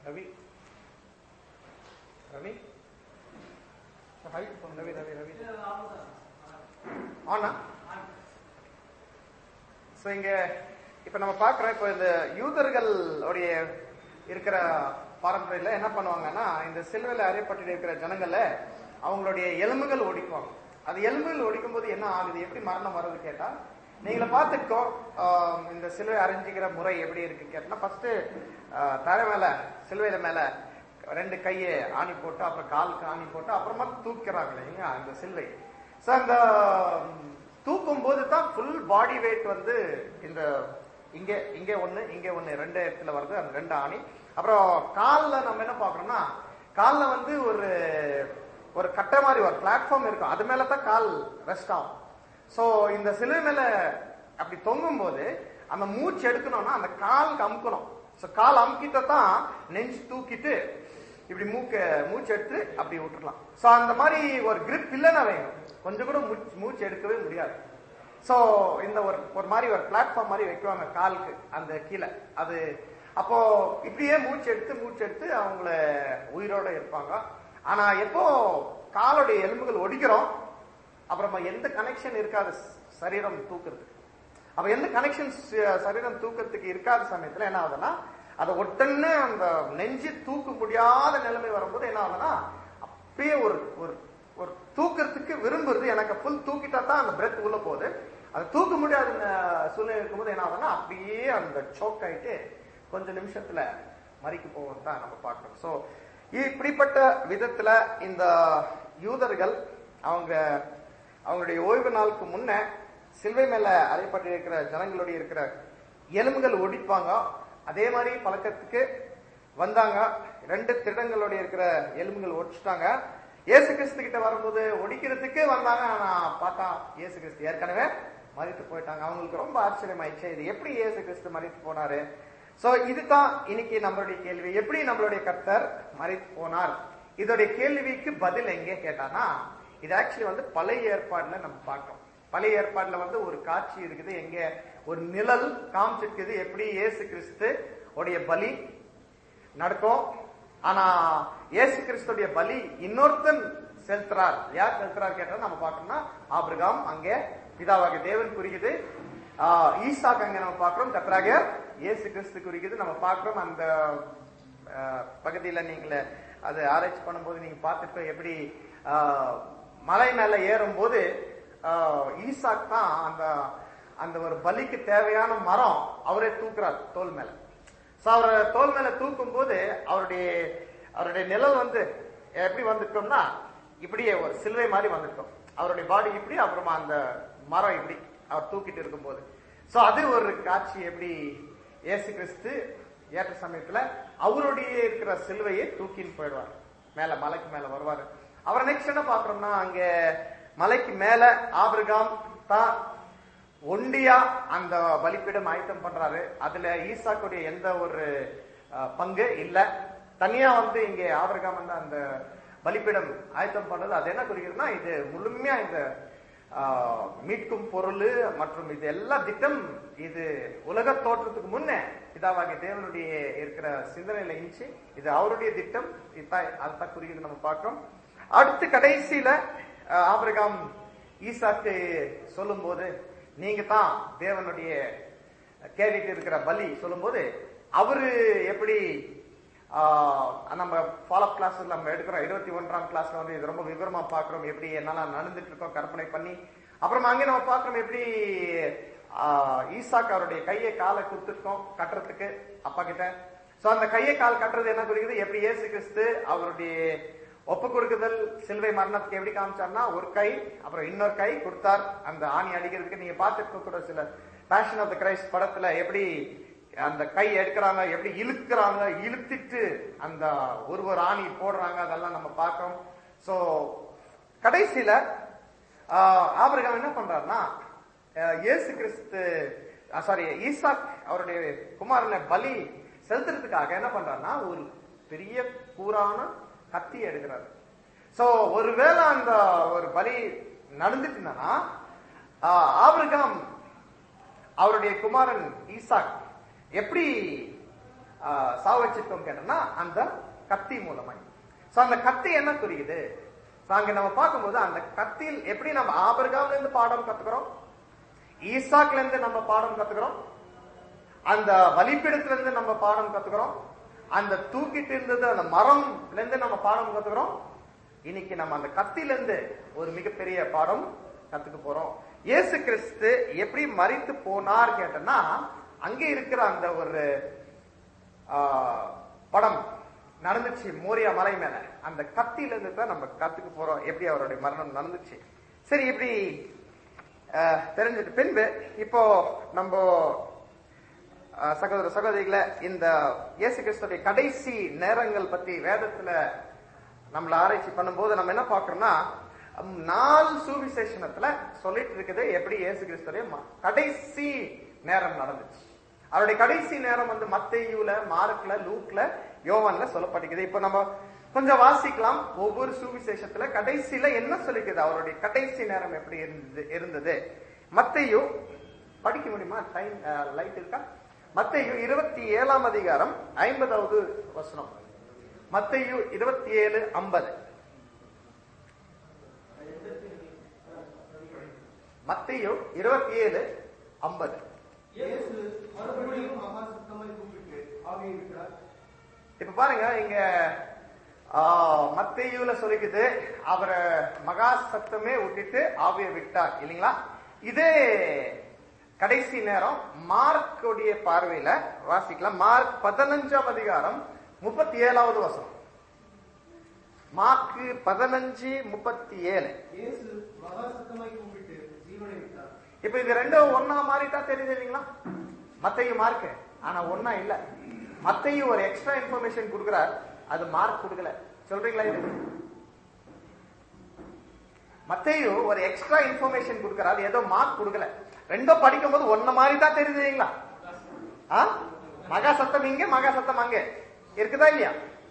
Ravi Ravi hi Ravi Ravi Ravi ஆனா so இங்க இப்ப நம்ம பாக்குறோம் இப்ப இந்த யூதர்கள் உடைய இருக்கிற பாரம்பரியத்துல என்ன பண்ணுவாங்கன்னா இந்த சிலுவையில அறையப்பட்டு இருக்கிற ஜனங்களை அவங்களுடைய எலும்புகள் ஒடிக்குவாங்க அது எலும்புகள் ஒடிக்கும் போது என்ன ஆகுது எப்படி மரணம் வருது கேட்டா நீங்கள பார்த்துக்கோ ஆஹ் இந்த சிலுவை அரைஞ்சிக்கிற முறை எப்படி இருக்கு கேட்டா ஃபர்ஸ்ட் தரை மேல சிலுவையில மேல ரெண்டு கையை ஆணி போட்டு அப்புறம் காலுக்கு ஆணி போட்டு அப்புறமா தூக்கிறாங்க இல்லைங்களா இந்த சிலுவை சோ அந்த ம், தூக்கும் போது தான் ஃபுல் பாடி வெயிட் வந்து இந்த இங்க இங்க ஒண்ணு இங்க ஒண்ணு ரெண்டு இடத்துல வருது அந்த ரெண்டு ஆணி அப்புறம் கால்ல நம்ம என்ன பாக்குறோம்னா கால்ல வந்து ஒரு ஒரு கட்டை மாதிரி ஒரு பிளாட்ஃபார்ம் இருக்கும் அது மேல தான் கால் ரெஸ்ட் ஆகும் சோ இந்த சிலுவை மேல அப்படி தொங்கும் போது அந்த மூச்சு எடுக்கணும்னா அந்த கால் அமுக்கணும் சோ கால் அமுக்கிட்ட தான் நெஞ்சு தூக்கிட்டு இப்படி மூக்க மூச்சு எடுத்து அப்படி விட்டுறலாம் சோ அந்த மாதிரி ஒரு கிரிப் இல்லைன்னா வைங்க கொஞ்சம் கூட மூச்சு மூச்சு எடுக்கவே முடியாது சோ இந்த ஒரு ஒரு மாதிரி ஒரு பிளாட்ஃபார்ம் மாதிரி வைக்குவாங்க காலுக்கு அந்த கீழே அது அப்போ இப்படியே மூச்சு எடுத்து மூச்சு எடுத்து அவங்கள உயிரோட இருப்பாங்க ஆனா எப்போ காலுடைய எலும்புகள் ஒடிக்கிறோம் அப்புறமா எந்த கனெக்ஷன் இருக்காது சரீரம் தூக்குறதுக்கு அப்ப எந்த கனெக்ஷன் சரீரம் தூக்கத்துக்கு இருக்காத சமயத்துல என்ன ஆகுதுன்னா அதை ஒட்டன்னு அந்த நெஞ்சு தூக்க முடியாத நிலைமை வரும்போது என்ன ஆகுதுன்னா அப்படியே ஒரு ஒரு ஒரு தூக்கறதுக்கு விரும்புறது எனக்கு ஃபுல் தூக்கிட்டா தான் அந்த பிரெத் உள்ள போகுது அது தூக்க முடியாத ந- சூழ்நிலை இருக்கும்போது என்ன ஆகுதுன்னா அப்படியே அந்த சோக் ஆயிட்டு கொஞ்ச நிமிஷத்துல மறிக்கு போவோம் தான் நம்ம பார்க்கணும் சோ இப்படிப்பட்ட விதத்துல இந்த யூதர்கள் அவங்க அவங்களுடைய ஓய்வு நாளுக்கு முன்ன சிலுவை மேல அறையப்பட்டிருக்கிற ஜனங்களுடைய இருக்கிற எலும்புகள் ஒடிப்பாங்க அதே மாதிரி பழக்கத்துக்கு வந்தாங்க ரெண்டு திருடங்களுடைய இருக்கிற எலும்புகள் ஒடிச்சிட்டாங்க இயேசு கிறிஸ்து கிட்ட வரும்போது ஒடிக்கிறதுக்கு வந்தாங்க ஆனா பார்த்தா இயேசு கிறிஸ்து ஏற்கனவே மறித்து போயிட்டாங்க அவங்களுக்கு ரொம்ப ஆச்சரியமாயிடுச்சு இது எப்படி இயேசு கிறிஸ்து மறித்து போனாரு சோ இதுதான் இன்னைக்கு நம்மளுடைய கேள்வி எப்படி நம்மளுடைய கர்த்தர் மறித்து போனார் இதோடைய கேள்விக்கு பதில் எங்கே கேட்டானா இது ஆக்சுவலி வந்து பழைய ஏற்பாடுல நம்ம பார்க்கிறோம் பழைய ஏற்பாடுல வந்து ஒரு காட்சி இருக்குது எங்க ஒரு நிழல் காமிச்சிருக்குது எப்படி இயேசு கிறிஸ்து உடைய பலி நடக்கும் ஆனா இயேசு கிறிஸ்துடைய பலி இன்னொருத்தன் செலுத்துறார் யார் செலுத்துறார் கேட்டா நம்ம பார்க்கணும்னா ஆபிரகாம் அங்கே பிதாவாகிய தேவன் குறிக்குது ஆஹ் ஈசாக் அங்க நம்ம பார்க்கிறோம் கத்தராக இயேசு கிறிஸ்து குறிக்குது நம்ம பார்க்கிறோம் அந்த ஆஹ், பகுதியில நீங்கள அது ஆராய்ச்சி பண்ணும்போது நீங்க பார்த்துட்டு எப்படி ஆஹ், மலை மேல ஏறும்போது ஆஹ், ஈசாக் தான் அந்த அந்த ஒரு பலிக்கு தேவையான மரம் அவரே தூக்குறார் தோல் மேல சோ அவரை தோல் மேல தூக்கும் போது அவருடைய அவருடைய நிழல் வந்து எப்படி வந்துட்டோம்னா இப்படியே ஒரு சிலுவை மாதிரி வந்துட்டோம் அவருடைய பாடி இப்படி அப்புறமா அந்த மரம் இப்படி அவர் தூக்கிட்டு இருக்கும்போது சோ அது ஒரு காட்சி எப்படி இயேசு கிறிஸ்து ஏற்ற சமயத்துல அவருடைய இருக்கிற சிலுவையை தூக்கின்னு போயிடுவார் மேல மலைக்கு மேல வருவாரு அவர் நெக்ஸ்ட் என்ன பாக்குறோம்னா அங்க மலைக்கு மேல ஆபிரகாம் தான் ஒண்டியா அந்த பலிப்பீடம் ஆயத்தம் பண்றாரு அதுல ஈசாக்குடைய எந்த ஒரு அஹ், பங்கு இல்ல தனியா வந்து இங்க ஆபிரகாம் வந்து அந்த பலிப்பீடம் ஆயத்தம் பண்றது அது என்ன குறிக்கிறதுனா இது முழுமையா இந்த ஆஹ், மீட்கும் பொருள் மற்றும் இது எல்லா திட்டம் இது உலக தோற்றத்துக்கு முன்னே பிதாவாகிய தேவனுடைய இருக்கிற சிந்தனையில இருந்துச்சு இது அவருடைய திட்டம் இதான் அதுதான் குறிக்கிறது நம்ம பார்க்கிறோம் அடுத்து கடைசியில ஆஹ், ஆபிரகாம் ஈசாக்கு சொல்லும்போது நீங்க தான் தேவனுடைய கேட்டுட்டு இருக்கிற பலி சொல்லும்போது அவரு எப்படி ஆஹ், நம்ம ஃபாலோ கிளாஸ் நம்ம எடுக்கிறோம் இருபத்தி ஒன்றாம் கிளாஸ்ல வந்து இது ரொம்ப விவரமா பாக்குறோம் எப்படி என்னெல்லாம் நடந்துட்டு இருக்கோம் கற்பனை பண்ணி அப்புறமா அங்கே நம்ம பார்க்கிறோம் எப்படி ஆஹ், ஈசாக்கு அவருடைய கையை காலை கொடுத்துருக்கோம் கட்டுறதுக்கு அப்பா கிட்ட சோ அந்த கையை கால் கட்டுறது என்ன குறிக்குது எப்படி இயேசு கிறிஸ்து அவருடைய ஒப்பு கொடுக்குதல் சிலுவை மரணத்துக்கு எப்படி காமிச்சார்னா ஒரு கை அப்புறம் இன்னொரு கை கொடுத்தார் அந்த ஆணி அடிக்கிறதுக்கு நீங்க பார்த்துருக்க கூட சில பேஷன் ஆஃப் த கிரைஸ்ட் படத்துல எப்படி அந்த கை எடுக்கிறாங்க எப்படி இழுக்கிறாங்க இழுத்திட்டு அந்த ஒரு ஒரு ஆணி போடுறாங்க அதெல்லாம் நம்ம பார்க்கிறோம் சோ கடைசியில ஆஹ், ஆபிரகாம் என்ன பண்றாருன்னா ஆஹ், இயேசு கிறிஸ்து சாரி ஈசாக் அவருடைய குமாரனை பலி செலுத்துறதுக்காக என்ன பண்றாருன்னா ஒரு பெரிய கூரான கத்தி எடுக்கிறாரு சோ ஒருவேளை அந்த ஒரு பலி நடந்துட்டு இருந்தனா ஆபிரகாம் அவருடைய குமாரன் ஈசாக் எப்படி ஆஹ், சாவச்சிருக்கோம் கேட்டோம்னா அந்த கத்தி மூலமாய் சோ அந்த கத்தி என்ன குறியுது So, அங்க நம்ம பார்க்கும்போது அந்த கத்தியில் எப்படி நம்ம ஆபர்காம்ல இருந்து பாடம் கத்துக்கிறோம் ஈசாக்ல இருந்து நம்ம பாடம் கத்துக்கிறோம் அந்த வலிப்பிடத்துல இருந்து நம்ம பாடம் கத்துக்கிறோம் அந்த தூக்கிட்டு இருந்தது அந்த மரம்ல இருந்து நம்ம பாடம் கத்துக்கிறோம் இன்னைக்கு நம்ம அந்த கத்தில இருந்து ஒரு மிகப்பெரிய பாடம் கத்துக்க போறோம் இயேசு கிறிஸ்து எப்படி மறித்து போனார் கேட்டனா அங்க இருக்கிற அந்த ஒரு ஆ, படம் நடந்துச்சு மோரியா மலை மேல அந்த கத்தியில இருந்து தான் நம்ம கத்துக்க போறோம் எப்படி அவருடைய மரணம் நடந்துச்சு சரி இப்படி அஹ், தெரிஞ்சுட்டு பின்பு இப்போ நம்ம அஹ், சகோதர சகோதரிகளை இந்த இயேசு கிறிஸ்துடைய கடைசி நேரங்கள் பத்தி வேதத்துல நம்மள ஆராய்ச்சி பண்ணும்போது நம்ம என்ன பார்க்கறோம்னா ஹம், நாலு சுவிசேஷனத்துல சொல்லிட்டு இருக்குது எப்படி இயேசு கிறிஸ்துடைய ம- கடைசி நேரம் நடந்துச்சு அவருடைய கடைசி நேரம் வந்து மத்தேயுல மார்க்ல லூக்ல யோவான்ல சொல்லப்பட்டிருக்குது இப்போ நம்ம கொஞ்சம் வாசிக்கலாம் ஒவ்வொரு சுவிசேஷத்துல கடைசியில என்ன சொல்லிக்குது அவருடைய கடைசி நேரம் எப்படி இருந்தது இருந்தது மத்தேயு படிக்க முடியுமா டைம் லைட் இருக்கா மத்தேயு இருபத்தி ஏழாம் அதிகாரம் ஐம்பதாவது வசனம் மத்தேயு இருபத்தி ஏழு ஐம்பது மத்தேயு இருபத்தி ஏழு ஐம்பது இயேசு மறுபடியும் மகா சத்தமாய் கூப்பிட்டு ஆவியை விட்டார் இப்ப பாருங்க இங்க ஆ, மத்தேயுல சொல்லிக்குது அவரை மகா சத்தமே விட்டுட்டு ஆவியை விட்டார் இல்லைங்களா இதே கடைசி நேரம் மார்க்குடைய பார்வையில வாசிக்கலாம் மார்க் பதினஞ்சாம் அதிகாரம் முப்பத்தி ஏழாவது வசனம் மார்க்கு பதினஞ்சு முப்பத்தி ஏழு இயேசு மகா சத்தமாய் கூப்பிட்டு ஜீவனை விட்டார் இப்ப இது ரெண்டும் ஒன்னா மாறிட்டா தெரியுது இல்லைங்களா மத்தையு மார்க் ஆனா ஒன்னா இல்ல மத்தையு ஒரு எக்ஸ்ட்ரா இன்ஃபர்மேஷன் கொடுக்கிறார் அது மார்க் கொடுக்கல சொல்றீங்களா இது மத்தையு ஒரு எக்ஸ்ட்ரா இன்ஃபர்மேஷன் கொடுக்கிறார் ஏதோ மார்க் கொடுக்கல ரெண்டும் படிக்கும்போது ஒன்ன மாதிரி தான் தெரியுது இல்லைங்களா ஆ? மகா சத்தம் இங்க மகா சத்தம் அங்க இருக்குதா இல்லையா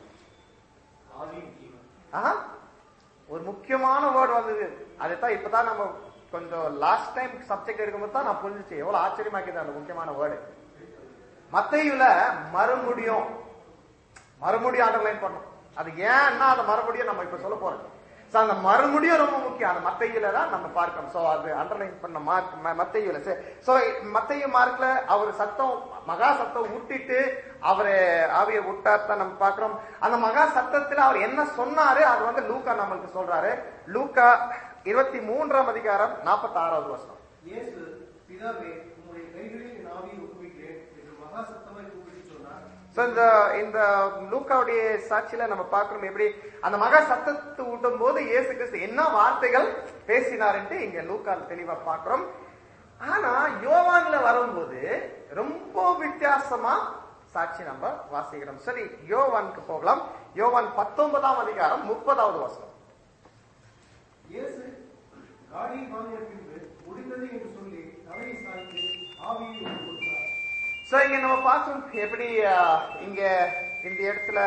ஆஹா. ஒரு முக்கியமான வேர்டு வந்தது அதைத்தான் இப்பதான் நம்ம கொஞ்சம் லாஸ்ட் டைம் சப்ஜெக்ட் எடுக்கும்போது தான் நான் புரிஞ்சுச்சு எவ்வளவு ஆச்சரியமா இருக்குது அந்த முக்கியமான வேர்டு மத்தையுல மறுமுடியும் மறுமுடியும் அண்டர்லைன் பண்ணும் அது ஏன்னா அந்த மறுபடியும் நம்ம இப்ப சொல்ல போறோம் சோ அந்த மறுமுடியும் ரொம்ப முக்கியம் அந்த மத்தையில தான் நம்ம பார்க்கணும் சோ அது அண்டர்லைன் பண்ண மார்க் மத்தையுல சோ மத்தைய மார்க்ல அவர் சத்தம் மகா சத்தம் விட்டுட்டு அவரு ஆவிய விட்டார் தான் நம்ம பார்க்கிறோம் அந்த மகா சத்தத்துல அவர் என்ன சொன்னாரு அது வந்து லூக்கா நம்மளுக்கு சொல்றாரு லூக்கா இருபத்தி மூன்றாம் அதிகாரம் நாற்பத்தி ஆறாவது வருஷம் இயேசு பிதாவே உம்முடைய கைகளில் என் ஆவியை ஒப்புவிக்கிறேன் என்று மகா சத்தமாய் கூப்பிட்டு சொன்னார் So, இந்த இந்த லூக்காவுடைய சாட்சியில நம்ம பார்க்கிறோம் எப்படி அந்த மகா சத்தத்தை ஊட்டும் போது இயேசு கிறிஸ்து என்ன வார்த்தைகள் பேசினார்ன்ட்டு இங்க லூக்கா தெளிவா பார்க்கிறோம் ஆனா யோவான்ல வரும்போது ரொம்ப வித்தியாசமா சாட்சி நம்ம வாசிக்கிறோம் சரி யோவானுக்கு போகலாம் யோவான் பத்தொன்பதாம் அதிகாரம் முப்பதாவது வசனம் இயேசு காடியை வாங்கிய பின்பு முடிந்தது என்று சொல்லி தலையை சாய்த்து ஆவியை ஒப்புக் கொடுத்தார் சோ இங்க நம்ம பார்க்கணும் எப்படி அஹ், இங்க இந்த இடத்துல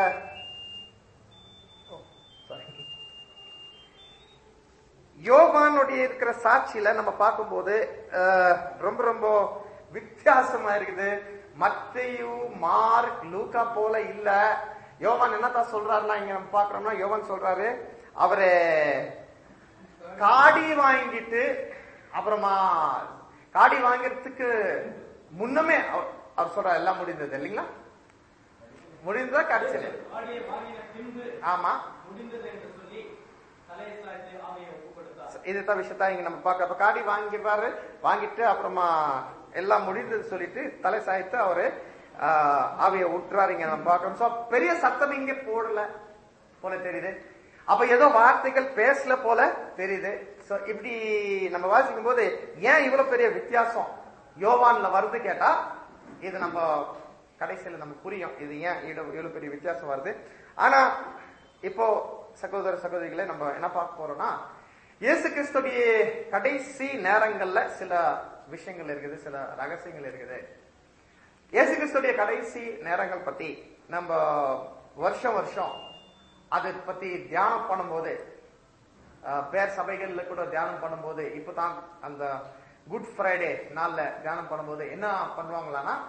ஓ, sorry. யோவானுடைய இருக்கிற சாட்சியில நம்ம பார்க்கும்போது அஹ், ரொம்ப ரொம்ப வித்தியாசமா இருக்குது மத்தையு மார்க் லூக்கா போல இல்ல யோவான் என்னத்தான் சொல்றாருன்னா இங்க நம்ம பாக்குறோம்னா யோவான் சொல்றாரு அவரு காடி வாங்கிட்டு அப்புறமா காடி வாங்குறதுக்கு முன்னமே அவர் அவர் சொல்றாரு எல்லாம் முடிந்தது இல்லைங்களா முடிந்ததா கடைசியில ஆடியை வாங்கின பின்பு ஆமா முடிந்தது என்று சொல்லி தலையை சாய்த்து ஆவியை ஒப்புக் கொடுத்தார் இதுதான் விஷயத்தா இங்க நம்ம பார்க்க அப்ப காடி வாங்கிடுறாரு வாங்கிட்டு அப்புறமா எல்லாம் முடிந்தது சொல்லிட்டு தலை சாய்த்து அவரு ஆஹ், ஆவியை விட்டுறாரு இங்க நம்ம பார்க்கறோம் சோ பெரிய சத்தம் இங்க போடல போல தெரியுது அப்ப ஏதோ வார்த்தைகள் பேசல போல தெரியுது சோ இப்படி நம்ம வாசிக்கும் போது ஏன் இவ்வளவு பெரிய வித்தியாசம் யோவான்ல வருது கேட்டா இது நம்ம கடைசியில நம்ம புரியும் இது ஏன் இவ்வளவு இவ்வளவு பெரிய வித்தியாசம் வருது ஆனா இப்போ சகோதர சகோதரிகளை நம்ம என்ன பார்க்க போறோம்னா இயேசு கிறிஸ்துடைய கடைசி நேரங்கள்ல சில விஷயங்கள் இருக்குது சில ரகசியங்கள் இருக்குது இயேசு கிறிஸ்துடைய கடைசி நேரங்கள் பத்தி நம்ம வருஷம் வருஷம் அதை பத்தி தியானம் பண்ணும்போது அஹ், பேர் சபைகள்ல கூட தியானம் பண்ணும்போது இப்பதான் அந்த குட் ஃப்ரைடே நாள்ல தியானம் பண்ணும்போது என்ன பண்ணுவாங்களான்னா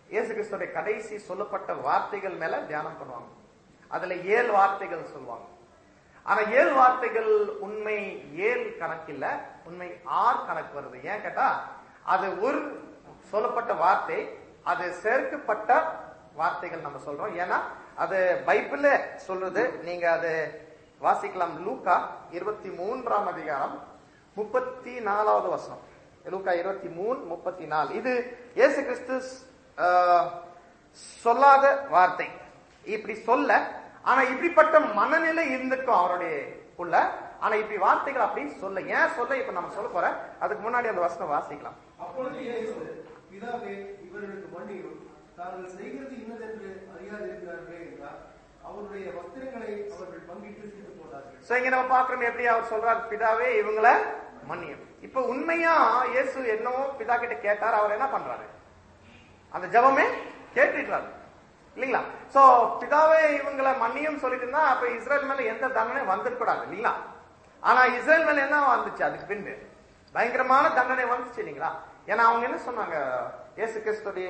இயேசு கிறிஸ்துடைய கடைசி சொல்லப்பட்ட வார்த்தைகள் மேல தியானம் பண்ணுவாங்க அதுல ஏழு வார்த்தைகள் சொல்லுவாங்க ஆனா ஏழு வார்த்தைகள் உண்மை ஏழு கணக்கில்ல உண்மை ஆறு கணக்கு வருது ஏன் கேட்டா அது ஒரு சொல்லப்பட்ட வார்த்தை அது சேர்க்கப்பட்ட வார்த்தைகள் நம்ம சொல்றோம் ஏன்னா அது பைபிள்ல சொல்றது நீங்க அது வாசிக்கலாம் லூக்கா இருபத்தி மூன்றாம் அதிகாரம் முப்பத்தி நாலாவது வசனம் லூக்கா இருபத்தி மூணு முப்பத்தி நாலு இது இயேசு கிறிஸ்து ஆஹ், சொல்லாத வார்த்தை இப்படி சொல்ல ஆனா இப்படிப்பட்ட மனநிலை இருந்திருக்கும் அவருடைய உள்ள ஆனா இப்படி வார்த்தைகள் அப்படி சொல்ல ஏன் சொல்ல இப்ப நம்ம சொல்ல போறேன் அதுக்கு முன்னாடி அந்த வசனம் வாசிக்கலாம் அப்பொழுது இயேசு பிதாவே இவர்களுக்கு மன்னியும் தாங்கள் செய்கிறது இன்னதென்று அறியாதிருக்கிறார்களே என்றார் அவருடைய வஸ்திரங்களை அவர்கள் பங்கிட்டு தீர்த்து போட்டார்கள் சோ இங்க நம்ம பாக்குறோம் எப்படி அவர் சொல்றாரு பிதாவே இவங்கள மன்னியும் இப்ப உண்மையா இயேசு என்னவோ பிதா கிட்ட கேட்டார் அவர் என்ன பண்றாரு அந்த ஜெபமே கேட்டுட்டாரு இல்லீங்களா சோ பிதாவே இவங்களை மன்னியும் சொல்லிட்டு இருந்தா அப்ப இஸ்ரேல் மேல எந்த தண்டனை வந்துடக்கூடாது இல்லீங்களா ஆனா இஸ்ரேல் மேல என்ன வந்துச்சு அதுக்கு பின்பு பயங்கரமான தண்டனை வந்துச்சு இல்லீங்களா ஏன்னா அவங்க என்ன சொன்னாங்க இயேசு கிறிஸ்துடைய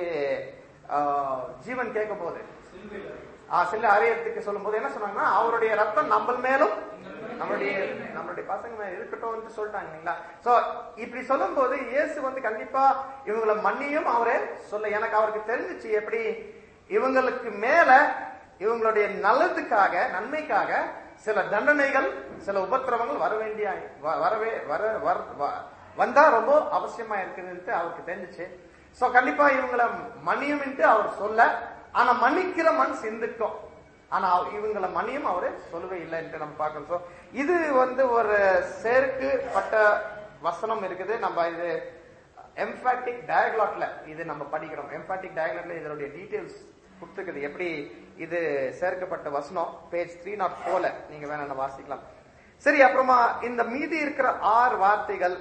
ஆஹ், ஜீவன் கேட்கும் போது ஆஹ் சில அறையத்துக்கு சொல்லும்போது என்ன சொன்னாங்கன்னா அவருடைய ரத்தம் நம்ம மேலும் நம்மளுடைய நம்மளுடைய பசங்க மேல இருக்கட்டும் சொல்லிட்டாங்க இல்லைங்களா சோ இப்படி சொல்லும்போது இயேசு வந்து கண்டிப்பா இவங்களை மன்னியும் அவரே சொல்ல எனக்கு அவருக்கு தெரிஞ்சுச்சு எப்படி இவங்களுக்கு மேல இவங்களுடைய நல்லதுக்காக நன்மைக்காக சில தண்டனைகள் சில உபத்திரவங்கள் வர வேண்டிய வ- வரவே வர வர- வ- வந்தா ரொம்ப அவசியமா இருக்குதுன்ட்டு அவருக்கு தெரிஞ்சுச்சு சோ கண்டிப்பா இவங்களை மன்னியும்ன்ட்டு அவர் சொல்ல ஆனா மன்னிக்கிற மண் சிந்துக்கும் ஆனா அவ- இவங்கள மன்னியும் அவரு சொல்லவே இல்லைன்ட்டு நம்ம பார்க்கணும் சோ இது வந்து ஒரு சேர்க்கப்பட்ட வசனம் இருக்குது நம்ம இது எம்பாட்டிக் டயக்லாட்ல இது நம்ம படிக்கிறோம் எம்பாட்டிக் டயக்லாட்ல இதனுடைய டீடைல்ஸ் கொடுத்துருக்குது எப்படி இது சேர்க்கப்பட்ட வசனம் பேஜ் த்ரீ நாட் போல நீங்க வேணா வாசிக்கலாம் சரி அப்புறமா இந்த மீதி இருக்கிற ஆறு வார்த்தைகள்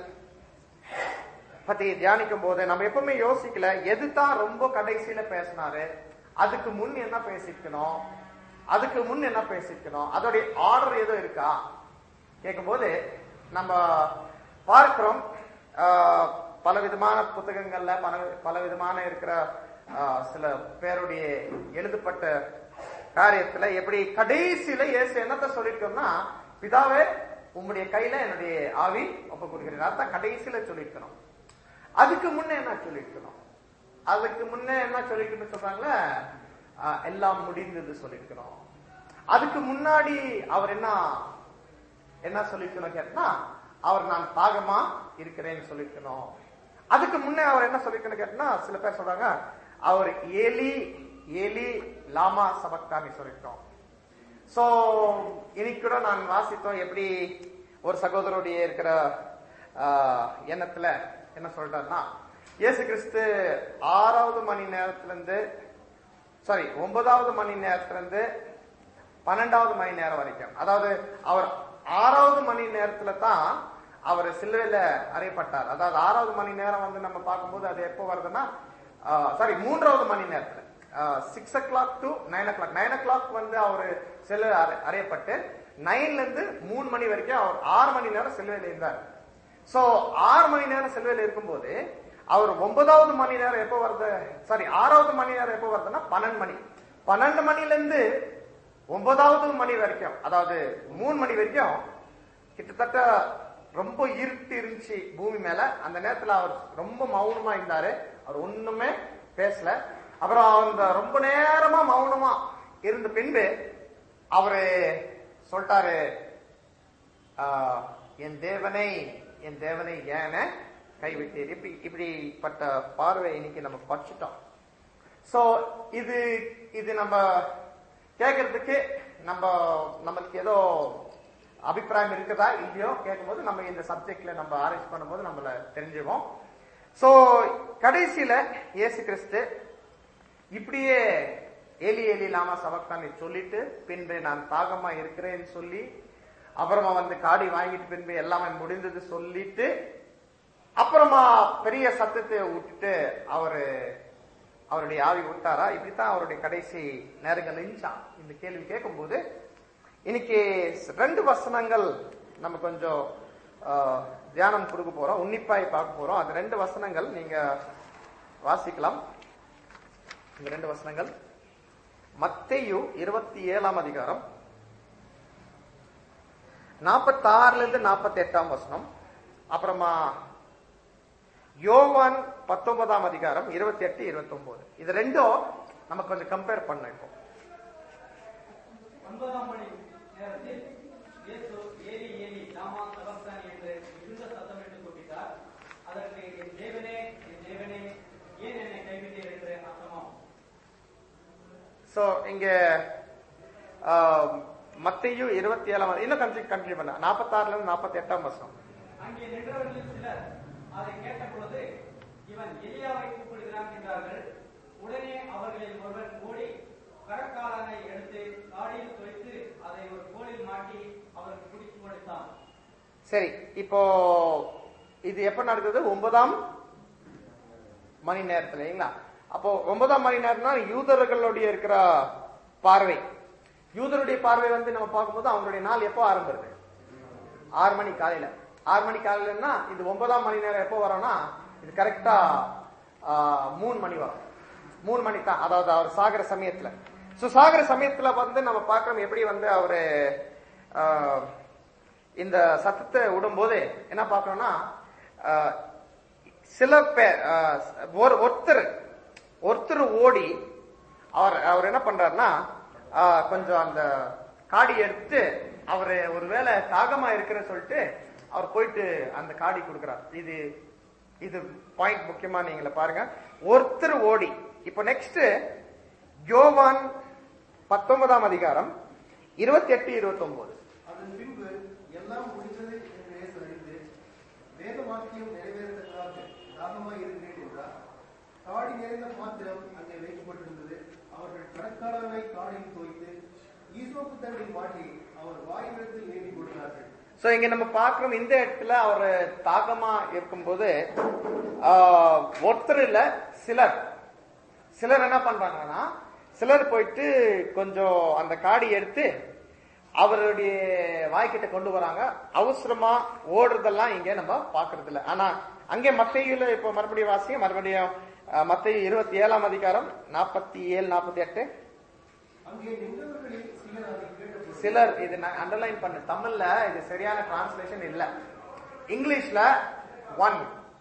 பத்தி தியானிக்கும் போது நம்ம எப்பவுமே யோசிக்கல எதுதான் ரொம்ப கடைசியில பேசினாரு அதுக்கு முன் என்ன பேசிக்கணும் அதுக்கு முன் என்ன பேசிக்கணும் அதோடைய ஆர்டர் ஏதோ இருக்கா கேட்கும்போது நம்ம பார்க்கிறோம் ஆஹ், பல விதமான புத்தகங்கள்ல பல பல விதமான இருக்கிற ஆஹ், சில பேருடைய எழுதப்பட்ட காரியத்துல எப்படி கடைசியில இயேசு என்னத்த சொல்லிருக்கோம்னா பிதாவே உம்முடைய கையில என்னுடைய ஆவி ஒப்பு கொடுக்கிறேன் அதான் கடைசியில சொல்லிருக்கணும் அதுக்கு முன்ன என்ன சொல்லிருக்கணும் அதுக்கு முன்ன என்ன சொல்லிருக்கணும் சொல்றாங்களே ஆஹ், எல்லாம் முடிந்தது சொல்லிருக்கணும் அதுக்கு முன்னாடி அவர் என்ன என்ன சொல்லிருக்கணும் கேட்டா அவர் நான் பாகமா இருக்கிறேன்னு சொல்லிருக்கணும் அதுக்கு முன்னே அவர் என்ன சொல்லிருக்கணும் கேட்டா சில பேர் சொல்றாங்க அவர் ஏலி ஏலி லாமா சபக்தானி சொல்லிருக்கோம் சோ இன்னைக்கு கூட நான் வாசித்தோம் எப்படி ஒரு சகோதரருடைய இருக்கிற ஆஹ், எண்ணத்துல என்ன சொல்றாருன்னா இயேசு கிறிஸ்து ஆறாவது மணி நேரத்துல இருந்து சாரி ஒன்பதாவது மணி நேரத்துல இருந்து பன்னெண்டாவது மணி நேரம் வரைக்கும் அதாவது அவர் ஆறாவது மணி நேரத்துல தான் அவர் சிலுவையில அறையப்பட்டார் அதாவது ஆறாவது மணி நேரம் வந்து நம்ம பார்க்கும்போது அது எப்போ வருதுன்னா சாரி மூன்றாவது மணி நேரத்துல six o'clock to nine o'clock nine o'clock வந்து அவர் சிலுவை அறை- அறையப்பட்டு நைன்ல இருந்து மூணு மணி வரைக்கும் அவர் ஆறு மணி நேரம் சிலுவையில இருந்தார் சோ ஆறு மணி நேரம் சிலுவையில இருக்கும்போது அவர் ஒன்பதாவது மணி நேரம் எப்போ வருது சாரி ஆறாவது மணி நேரம் எப்போ வருதுன்னா பன்னெண்டு மணி பன்னெண்டு மணில இருந்து ஒன்பதாவது மணி வரைக்கும் அதாவது மூணு மணி வரைக்கும் கிட்டத்தட்ட ரொம்ப இருட்டு இருந்துச்சு பூமி மேல அந்த நேரத்துல அவர் ரொம்ப மௌனமா இருந்தாரு அவர் ஒண்ணுமே பேசல அப்புறம் அந்த ரொம்ப நேரமா மௌனமா இருந்த பின்பு அவரு சொல்லிட்டாரு ஆஹ், என் தேவனை என் தேவனை ஏன கைவிட்டீர் இப்படி இப்படிப்பட்ட பார்வை இன்னைக்கு நம்ம படிச்சுட்டோம் சோ இது இது நம்ம கேட்கறதுக்கு நம்ம நம்மளுக்கு ஏதோ அபிப்பிராயம் இருக்குதா இல்லையோ கேட்கும்போது நம்ம இந்த சப்ஜெக்ட்ல நம்ம ஆராய்ச்சி பண்ணும்போது நம்மள தெரிஞ்சுவோம் சோ கடைசியில இயேசு கிறிஸ்து இப்படியே ஏலி ஏலி லாமா சபக்தானி சொல்லிட்டு பின்பு நான் தாகமா இருக்கிறேன்னு சொல்லி அப்புறமா வந்து காடி வாங்கிட்டு பின்பு எல்லாமே முடிந்தது சொல்லிட்டு அப்புறமா பெரிய சத்தத்தை விட்டுட்டு அவரு அவருடைய ஆவி விட்டாரா இப்படித்தான் அவருடைய கடைசி நேரங்கள் இருந்துச்சான் இந்த கேள்வி கேட்கும்போது இன்னைக்கு ரெண்டு வசனங்கள் நம்ம கொஞ்சம் ஆஹ், தியானம் கொடுக்க போறோம் உன்னிப்பாய் பார்க்க போறோம் அது ரெண்டு வசனங்கள் நீங்க வாசிக்கலாம் இந்த ரெண்டு வசனங்கள் மத்தேயு இருபத்தி ஏழாம் அதிகாரம் நாற்பத்தாறுல இருந்து நாற்பத்தி எட்டாம் வசனம் அப்புறமா யோவான் பத்தொன்பதாம் அதிகாரம் இருபத்தி எட்டு இருபத்தி ஒன்பது இது ரெண்டும் நம்ம கொஞ்சம் கம்பேர் பண்ண இப்போ ஒன்பதாம் மணி நேரத்தில் இயேசு ஏலி ஏலி லாமா சபக்தானி என்று மிகுந்த சத்தமிட்டு கூப்பிட்டார் அதற்கு என் தேவனே என் தேவனே ஏன் என்னை கைவிட்டீர் என்று அர்த்தமாம் சோ இங்க ஆஹ், மத்தேயு இருபத்தி ஏழாம் இன்னும் கண்டினியூ கண்டினியூ பண்ண நாற்பத்தாறுல இருந்து நாற்பத்தி எட்டாம் வசனம் அங்கே நின்றவர்களில் சிலர் அதை கேட்ட பொழுது இவன் எலியாவை கூப்பிடுகிறான் என்றார்கள் உடனே அவர்களில் ஒருவன் ஓடி கடற்காலனை எடுத்து காடியில் துவைத்து அதை ஒரு கோலில் மாட்டி அவருக்கு பிடித்து கொடுத்தான் சரி இப்போ இது எப்ப நடக்குது ஒன்பதாம் மணி நேரத்துல இல்லைங்களா அப்போ ஒன்பதாம் மணி நேரம்னா யூதர்களுடைய இருக்கிற பார்வை யூதருடைய பார்வை வந்து நம்ம பார்க்கும்போது அவங்களுடைய நாள் எப்போ ஆரம்பிருது ஆறு மணி காலையில ஆறு மணி காலையிலன்னா இது ஒன்பதாம் மணி நேரம் எப்போ வரும்னா இது கரெக்டா மூணு மணி வரும் மூணு மணி தான் அதாவது அவர் சாகிற சமயத்துல சோ சாகிற சமயத்துல வந்து நம்ம பார்க்கணும் எப்படி வந்து அவரு ஆஹ், இந்த சத்தத்தை விடும்போது என்ன பார்க்கணும்னா ஆஹ், சில பேர் ஆஹ், ஒரு ஒருத்தர் ஒருத்தர் ஓடி அவர் அவர் என்ன பண்றாருன்னா ஆஹ், கொஞ்சம் அந்த காடி எடுத்து அவரு ஒருவேளை தாகமா இருக்குன்னு சொல்லிட்டு அவர் போயிட்டு அந்த காடி கொடுக்கிறார் இது இது பாயிண்ட் முக்கியமா நீங்கள பாருங்க ஒருத்தர் ஓடி இப்போ நெக்ஸ்ட் யோவான் பத்தொன்பதாம் அதிகாரம் இருபத்தி எட்டு இருபத்தி ஒன்பது அதன் பின்பு எல்லாம் முடிந்தது என்று இயேசு அறிந்து வேத வாக்கியம் நிறைவேறத்தக்கதாக தாகமாய் இருக்கிறேன் என்றார் காடி நிறைந்த பாத்திரம் அங்கே வைக்கப்பட்டிருந்தது அவர்கள் கடற்காரனை காடில் தோய்த்து ஈசோப்பு தண்டில் மாட்டி அவர் வாயிலிடத்தில் நீட்டி கொடுத்தார்கள் சோ இங்க நம்ம பார்க்கிறோம் இந்த இடத்துல அவர் தாகமா இருக்கும்போது ஆஹ், ஒருத்தர் இல்ல சிலர் சிலர் என்ன பண்றாங்கன்னா சிலர் போயிட்டு கொஞ்சம் அந்த காடி எடுத்து அவருடைய வாய்க்கிட்ட கொண்டு வராங்க அவசரமா ஓடுறதெல்லாம் இங்க நம்ம பாக்குறது இல்ல ஆனா அங்கே மத்தையில இப்ப மறுபடியும் வாசிங்க மறுபடியும் மத்திய இருபத்தி ஏழாம் அதிகாரம் நாற்பத்தி ஏழு நாற்பத்தி எட்டு அங்கே நின்றவர்களில் சிலர் அதை கேட்டபோது சிலர் இது அண்டர்லைன் பண்ண தமிழ்ல இது சரியான டிரான்ஸ்லேஷன் இல்ல இங்கிலீஷ்ல ஒன்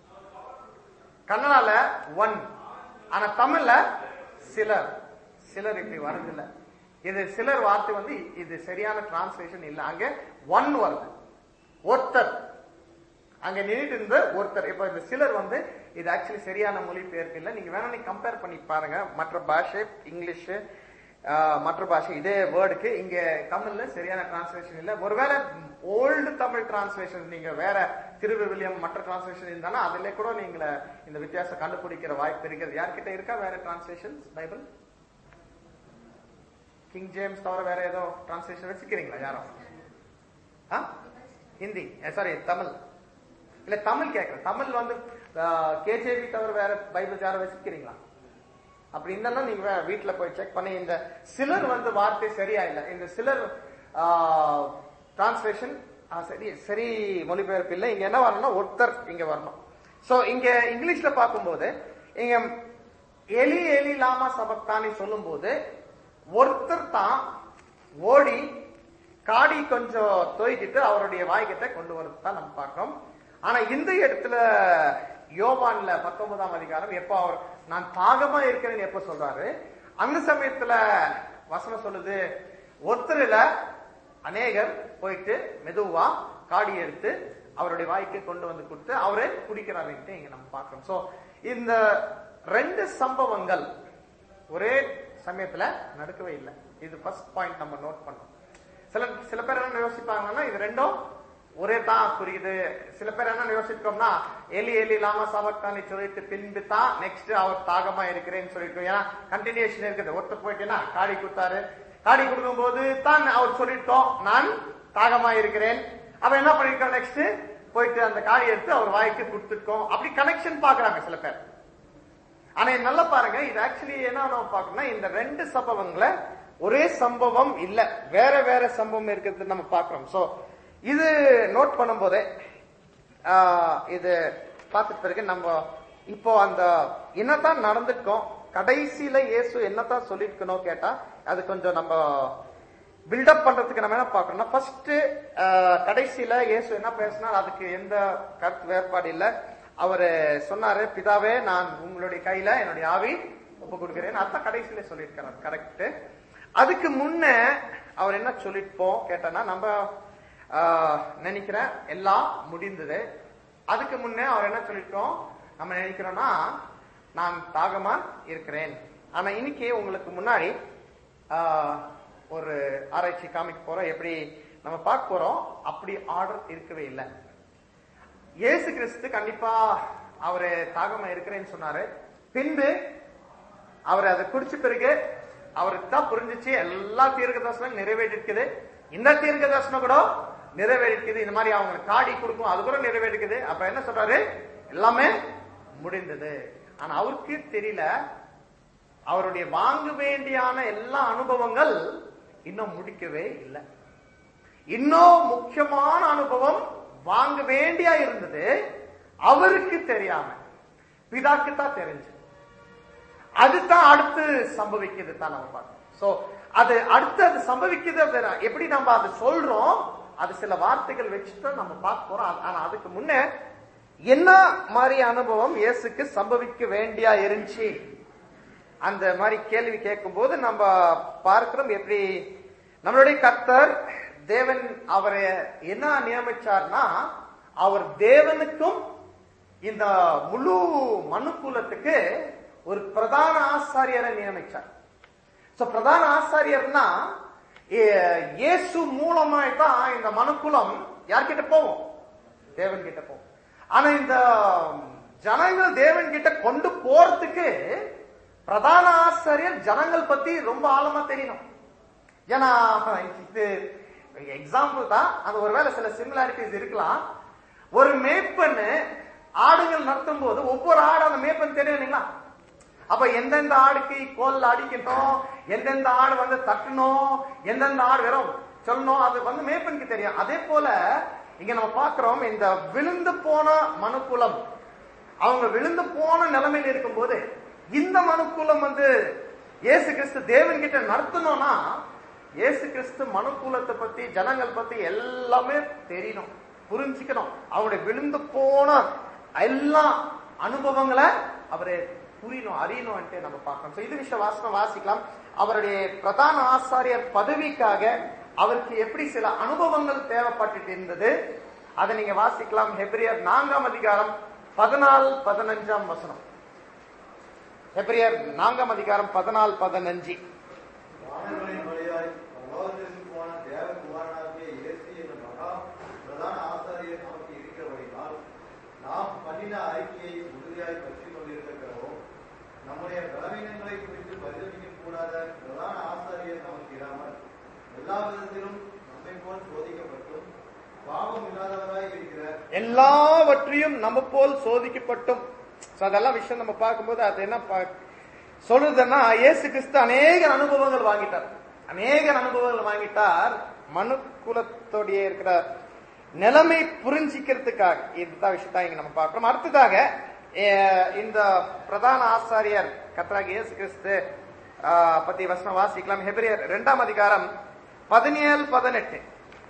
கன்னடால ஒன் ஆனா தமிழ்ல சிலர் சிலர் இப்படி வருது இல்ல இது சிலர் வார்த்தை வந்து இது சரியான டிரான்ஸ்லேஷன் இல்ல அங்க ஒன் வருது ஒருத்தர் அங்க நின்றுட்டு இருந்த ஒருத்தர் இப்ப இந்த சிலர் வந்து இது ஆக்சுவலி சரியான மொழிபெயர்ப்பு இல்ல நீங்க வேணா நீங்க கம்பேர் பண்ணி பாருங்க மற்ற பாஷை இங்கிலீஷ் ஆஹ், மற்ற பாஷை இதே வேர்டுக்கு இங்க தமிழ்ல சரியான டிரான்ஸ்லேஷன் இல்ல ஒருவேளை ஓல்டு தமிழ் டிரான்ஸ்லேஷன் நீங்க வேற திருவிவிலியம் மற்ற டிரான்ஸ்லேஷன் இருந்தாலும் அதுல கூட நீங்க இந்த வித்தியாசம் கண்டுபிடிக்கிற வாய்ப்பு இருக்கிறது யார்கிட்ட இருக்கா வேற டிரான்ஸ்லேஷன் பைபிள் கிங் ஜேம்ஸ் தவிர வேற ஏதோ டிரான்ஸ்லேஷன் வச்சுக்கிறீங்களா யாரும் ஆ? ஹிந்தி சாரி தமிழ் இல்ல தமிழ் கேட்கறேன் தமிழ் வந்து கேஜேபி தவிர வேற பைபிள் யாரும் வச்சுக்கிறீங்களா அப்படி இருந்தாலும் நீங்க வே- வீட்ல போய் செக் பண்ணி இந்த சிலர் வந்து வார்த்தை சரியா இல்ல இந்த சிலர் டிரான்ஸ்லேஷன் சரி சரி மொழிபெயர்ப்பு இல்லை இங்க என்ன வரணும்னா ஒருத்தர் இங்க வரணும் சோ இங்க இங்கிலீஷ்ல பார்க்கும்போது இங்க எலி எலி லாமா சபக்தானி சொல்லும்போது ஒருத்தர் தான் ஓடி காடி கொஞ்சம் தோய்க்கிட்டு அவருடைய வாய்க்கிட்ட கொண்டு வரது தான் நம்ம பார்க்கிறோம் ஆனா இந்த இடத்துல யோவான்ல பத்தொன்பதாம் அதிகாரம் எப்போ அவர் நான் தாகமா இருக்கிறேன்னு எப்ப சொல்றாரு அந்த சமயத்துல வசனம் சொல்லுது ஒருத்தர் இல்ல அநேகர் போயிட்டு மெதுவா காடி எடுத்து அவருடைய வாய்க்கு கொண்டு வந்து கொடுத்து அவரே குடிக்கிறாருன்ட்டு இங்க நம்ம பார்க்கிறோம் சோ இந்த ரெண்டு சம்பவங்கள் ஒரே சமயத்துல நடக்கவே இல்லை இது ஃபர்ஸ்ட் பாயிண்ட் நம்ம நோட் பண்ணோம் சில சில பேர் என்ன யோசிப்பாங்கன்னா இது ரெண்டும் ஒரே தான் புரியுது சில பேர் என்ன யோசிப்போம்னா எலி எலி லாமா சாபக்தானி சொல்லிட்டு பின்பு தான் நெக்ஸ்ட் அவர் தாகமா இருக்கிறேன்னு சொல்லிட்டு ஏன்னா கண்டினியூஷன் இருக்குது ஒருத்தர் போயிட்டேன்னா காடி கொடுத்தாரு காடி கொடுக்கும் போது தான் அவர் சொல்லிட்டோம் நான் தாகமா இருக்கிறேன் அவ என்ன பண்ணிருக்கோம் நெக்ஸ்ட் போயிட்டு அந்த காடி எடுத்து அவர் வாய்க்கு கொடுத்துருக்கோம் அப்படி கனெக்ஷன் பாக்குறாங்க சில பேர் ஆனா இது நல்லா பாருங்க இது ஆக்சுவலி என்ன நம்ம பார்க்கணும்னா இந்த ரெண்டு சம்பவங்களை ஒரே சம்பவம் இல்ல வேற வேற சம்பவம் இருக்கிறது நம்ம பார்க்கிறோம் சோ இது நோட் பண்ணும்போதே ஆஹ், இது பார்த்த பிறகு நம்ம இப்போ அந்த என்னதான் நடந்திருக்கோம் கடைசியில இயேசு என்னத்தான் சொல்லிருக்கணும் கேட்டா அது கொஞ்சம் நம்ம பில்டப் பண்றதுக்கு நம்ம என்ன பார்க்கணும்னா ஃபர்ஸ்ட் கடைசியில இயேசு என்ன பேசினார் அதுக்கு எந்த கருத்து வேறுபாடு இல்ல அவரு சொன்னாரு பிதாவே நான் உங்களுடைய கையில என்னுடைய ஆவி ஒப்பு கொடுக்கிறேன் அதான் கடைசியில சொல்லியிருக்கிறார் கரெக்ட் அதுக்கு முன்ன அவர் என்ன சொல்லிருப்போம் கேட்டனா நம்ம ஆஹ், நினைக்கிறேன் எல்லாம் முடிந்தது அதுக்கு முன்னே அவர் என்ன சொல்லிருக்கோம் நம்ம நினைக்கிறோம்னா நான் தாகமா இருக்கிறேன் ஆனா இன்னைக்கு உங்களுக்கு முன்னாடி ஆஹ், ஒரு ஆராய்ச்சி காமிக்க போறோம் எப்படி நம்ம பார்க்க போறோம் அப்படி ஆர்டர் இருக்கவே இல்லை இயேசு கிறிஸ்து கண்டிப்பா அவரு தாகமா இருக்கிறேன்னு சொன்னாரு பின்பு அவர் அதை குடிச்ச பிறகு அவருக்கு தான் புரிஞ்சிச்சு எல்லா தீர்க்க தரிசனம் நிறைவேறிருக்குது இந்த தீர்க்க தரிசனம் கூட நிறைவேறிருக்குது இந்த மாதிரி அவங்களுக்கு காடி கொடுக்கும் அது கூட நிறைவேறிருக்குது அப்ப என்ன சொல்றாரு எல்லாமே முடிந்தது ஆனா அவருக்கு தெரியல அவருடைய வாங்க வேண்டியான எல்லா அனுபவங்கள் இன்னும் முடிக்கவே இல்லை இன்னும் முக்கியமான அனுபவம் வாங்க வேண்டியா இருந்தது அவருக்கு தெரியாம பிதாக்கு தான் தெரிஞ்சு அதுதான் அடுத்து சம்பவிக்குது தான் நம்ம பார்க்கணும் சோ அது அடுத்து அது சம்பவிக்குது அப்படின்னா எப்படி நம்ம அதை சொல்றோம் அது சில வார்த்தைகள் வச்சுட்டு நம்ம பார்க்க போறோம் ஆ- ஆனா அதுக்கு முன்னே என்ன மாதிரி அனுபவம் இயேசுக்கு சம்பவிக்க வேண்டியா இருந்துச்சு அந்த மாதிரி கேள்வி கேட்கும்போது நம்ம பார்க்கிறோம் எப்படி நம்மளுடைய கர்த்தர் தேவன் அவரை என்ன நியமிச்சார்னா அவர் தேவனுக்கும் இந்த முழு மனுக்குலத்துக்கு ஒரு பிரதான ஆசாரியரை நியமிச்சார் சோ பிரதான ஆசாரியர்னா ஏ- இயேசு மூலமாய் தான் இந்த மனுக்குலம் யார்கிட்ட போவோம் தேவன் கிட்ட போவோம் ஆனா இந்த ஜனங்கள் தேவன் கிட்ட கொண்டு போறதுக்கு பிரதான ஆசாரியர் ஜனங்கள் பத்தி ரொம்ப ஆழமா தெரியணும் ஏன்னா இது எக்ஸாம்பிள் தான் அது ஒருவேளை சில சிமிலாரிட்டிஸ் இருக்கலாம் ஒரு மேய்ப்பன்னு ஆடுகள் நடத்தும் போது ஒவ்வொரு ஆடு அந்த மேய்ப்பன் தெரியும் இல்லைங்களா அப்ப எந்தெந்த ஆடுக்கு கோல் அடிக்கணும் எந்தெந்த ஆடு வந்து தட்டணும் எந்தெந்த ஆடு வெறும் சொல்லணும் அது வந்து மேய்ப்பனுக்கு தெரியும் அதே போல இங்க நம்ம பார்க்கிறோம் இந்த விழுந்து போன மனுக்குலம் அவங்க விழுந்து போன நிலைமையில இருக்கும்போது இந்த மனுக்குலம் வந்து இயேசு கிறிஸ்து தேவன் கிட்ட நடத்தணும்னா இயேசு கிறிஸ்து மனுக்குலத்தை பத்தி ஜனங்கள் பத்தி எல்லாமே தெரியணும் புரிஞ்சுக்கணும் அவருடைய விழுந்து போன எல்லா அனுபவங்களை அவரு புரியணும் அறியணும் நம்ம பார்க்கணும் So, இது விஷயம் வாசனம் வாசிக்கலாம் அவருடைய பிரதான ஆசாரியர் பதவிக்காக அவருக்கு எப்படி சில அனுபவங்கள் தேவைப்பட்டுட்டு இருந்தது அதை நீங்க வாசிக்கலாம் ஹெப்ரியர் நான்காம் அதிகாரம் பதினாலு பதினஞ்சாம் வசனம் ஹெப்ரியர் நான்காம் அதிகாரம் பதினாலு பதினஞ்சு வானங்களின் வழியாய் பரலோகத்திற்கு போன தேவகுமாரனாகிய இயேசு என்னும் மகா பிரதான ஆசாரியர் நமக்கு இருக்கிறபடினால் நாம் பண்ணின அறிக்கையை உறுதியாய் பற்றிக் கொண்டிருக்கிறோம் நம்முடைய பலவீனங்களை குறித்து பரிதவிக்க கூடாத பிரதான ஆசாரியர் நமக்கு இராமல் எல்லா விதத்திலும் நம்மை போல் சோதிக்கப்பட்டும் பாவம் இல்லாதவராய் இருக்கிற எல்லாவற்றையும் நம்ம போல் சோதிக்கப்பட்டும் So, அதெல்லாம் விஷயம் நம்ம பார்க்கும்போது அது என்ன பா- சொல்றதுன்னா இயேசு கிறிஸ்து அநேக அனுபவங்கள் வாங்கிட்டார் அநேக அனுபவங்கள் வாங்கிட்டார் மனு குலத்தோடைய இருக்கிற நிலைமை புரிஞ்சிக்கிறதுக்காக இதுதான் விஷயத்தான் இங்க நம்ம பார்க்கிறோம் அடுத்ததாக அஹ், இந்த பிரதான ஆசாரியர் கத்ராக இயேசு கிறிஸ்து அஹ், பத்தி வசனம் வாசிக்கலாம் ஹெபிரியர் இரண்டாம் அதிகாரம் பதினேழு பதினெட்டு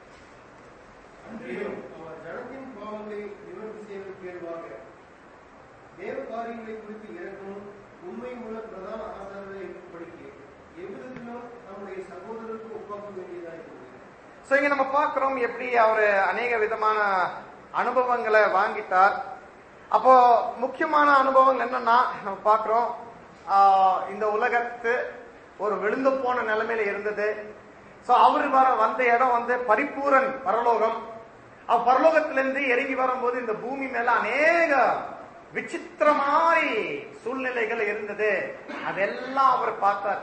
அன்றியும் அவர் ஜனத்தின் பாவங்களை நிவர்த்தி செய்வதற்கு ஏதுவாக தேவ காரியங்களை குறித்து இறக்கணும் உண்மை உள்ள பிரதான ஆசாரங்களை படிக்க எவ்விதத்திலும் நம்முடைய சகோதரருக்கு ஒப்பாக்க வேண்டியதாக இருக்கிறது சோ இங்க நம்ம பார்க்கிறோம் எப்படி அவரு அநேக விதமான அனுபவங்களை வாங்கிட்டார் அப்போ முக்கியமான அனுபவங்கள் என்னன்னா நம்ம பார்க்கிறோம் ஆஹ், இந்த உலகத்து ஒரு விழுந்து போன நிலைமையில இருந்தது சோ அவர் வர வந்த இடம் வந்து பரிபூரன் பரலோகம் அவ் பரலோகத்திலிருந்து இறங்கி வரும்போது இந்த பூமி மேல அநேக விசித்திரமாய் சூழ்நிலைகள் இருந்தது அதெல்லாம் அவர் பார்த்தார்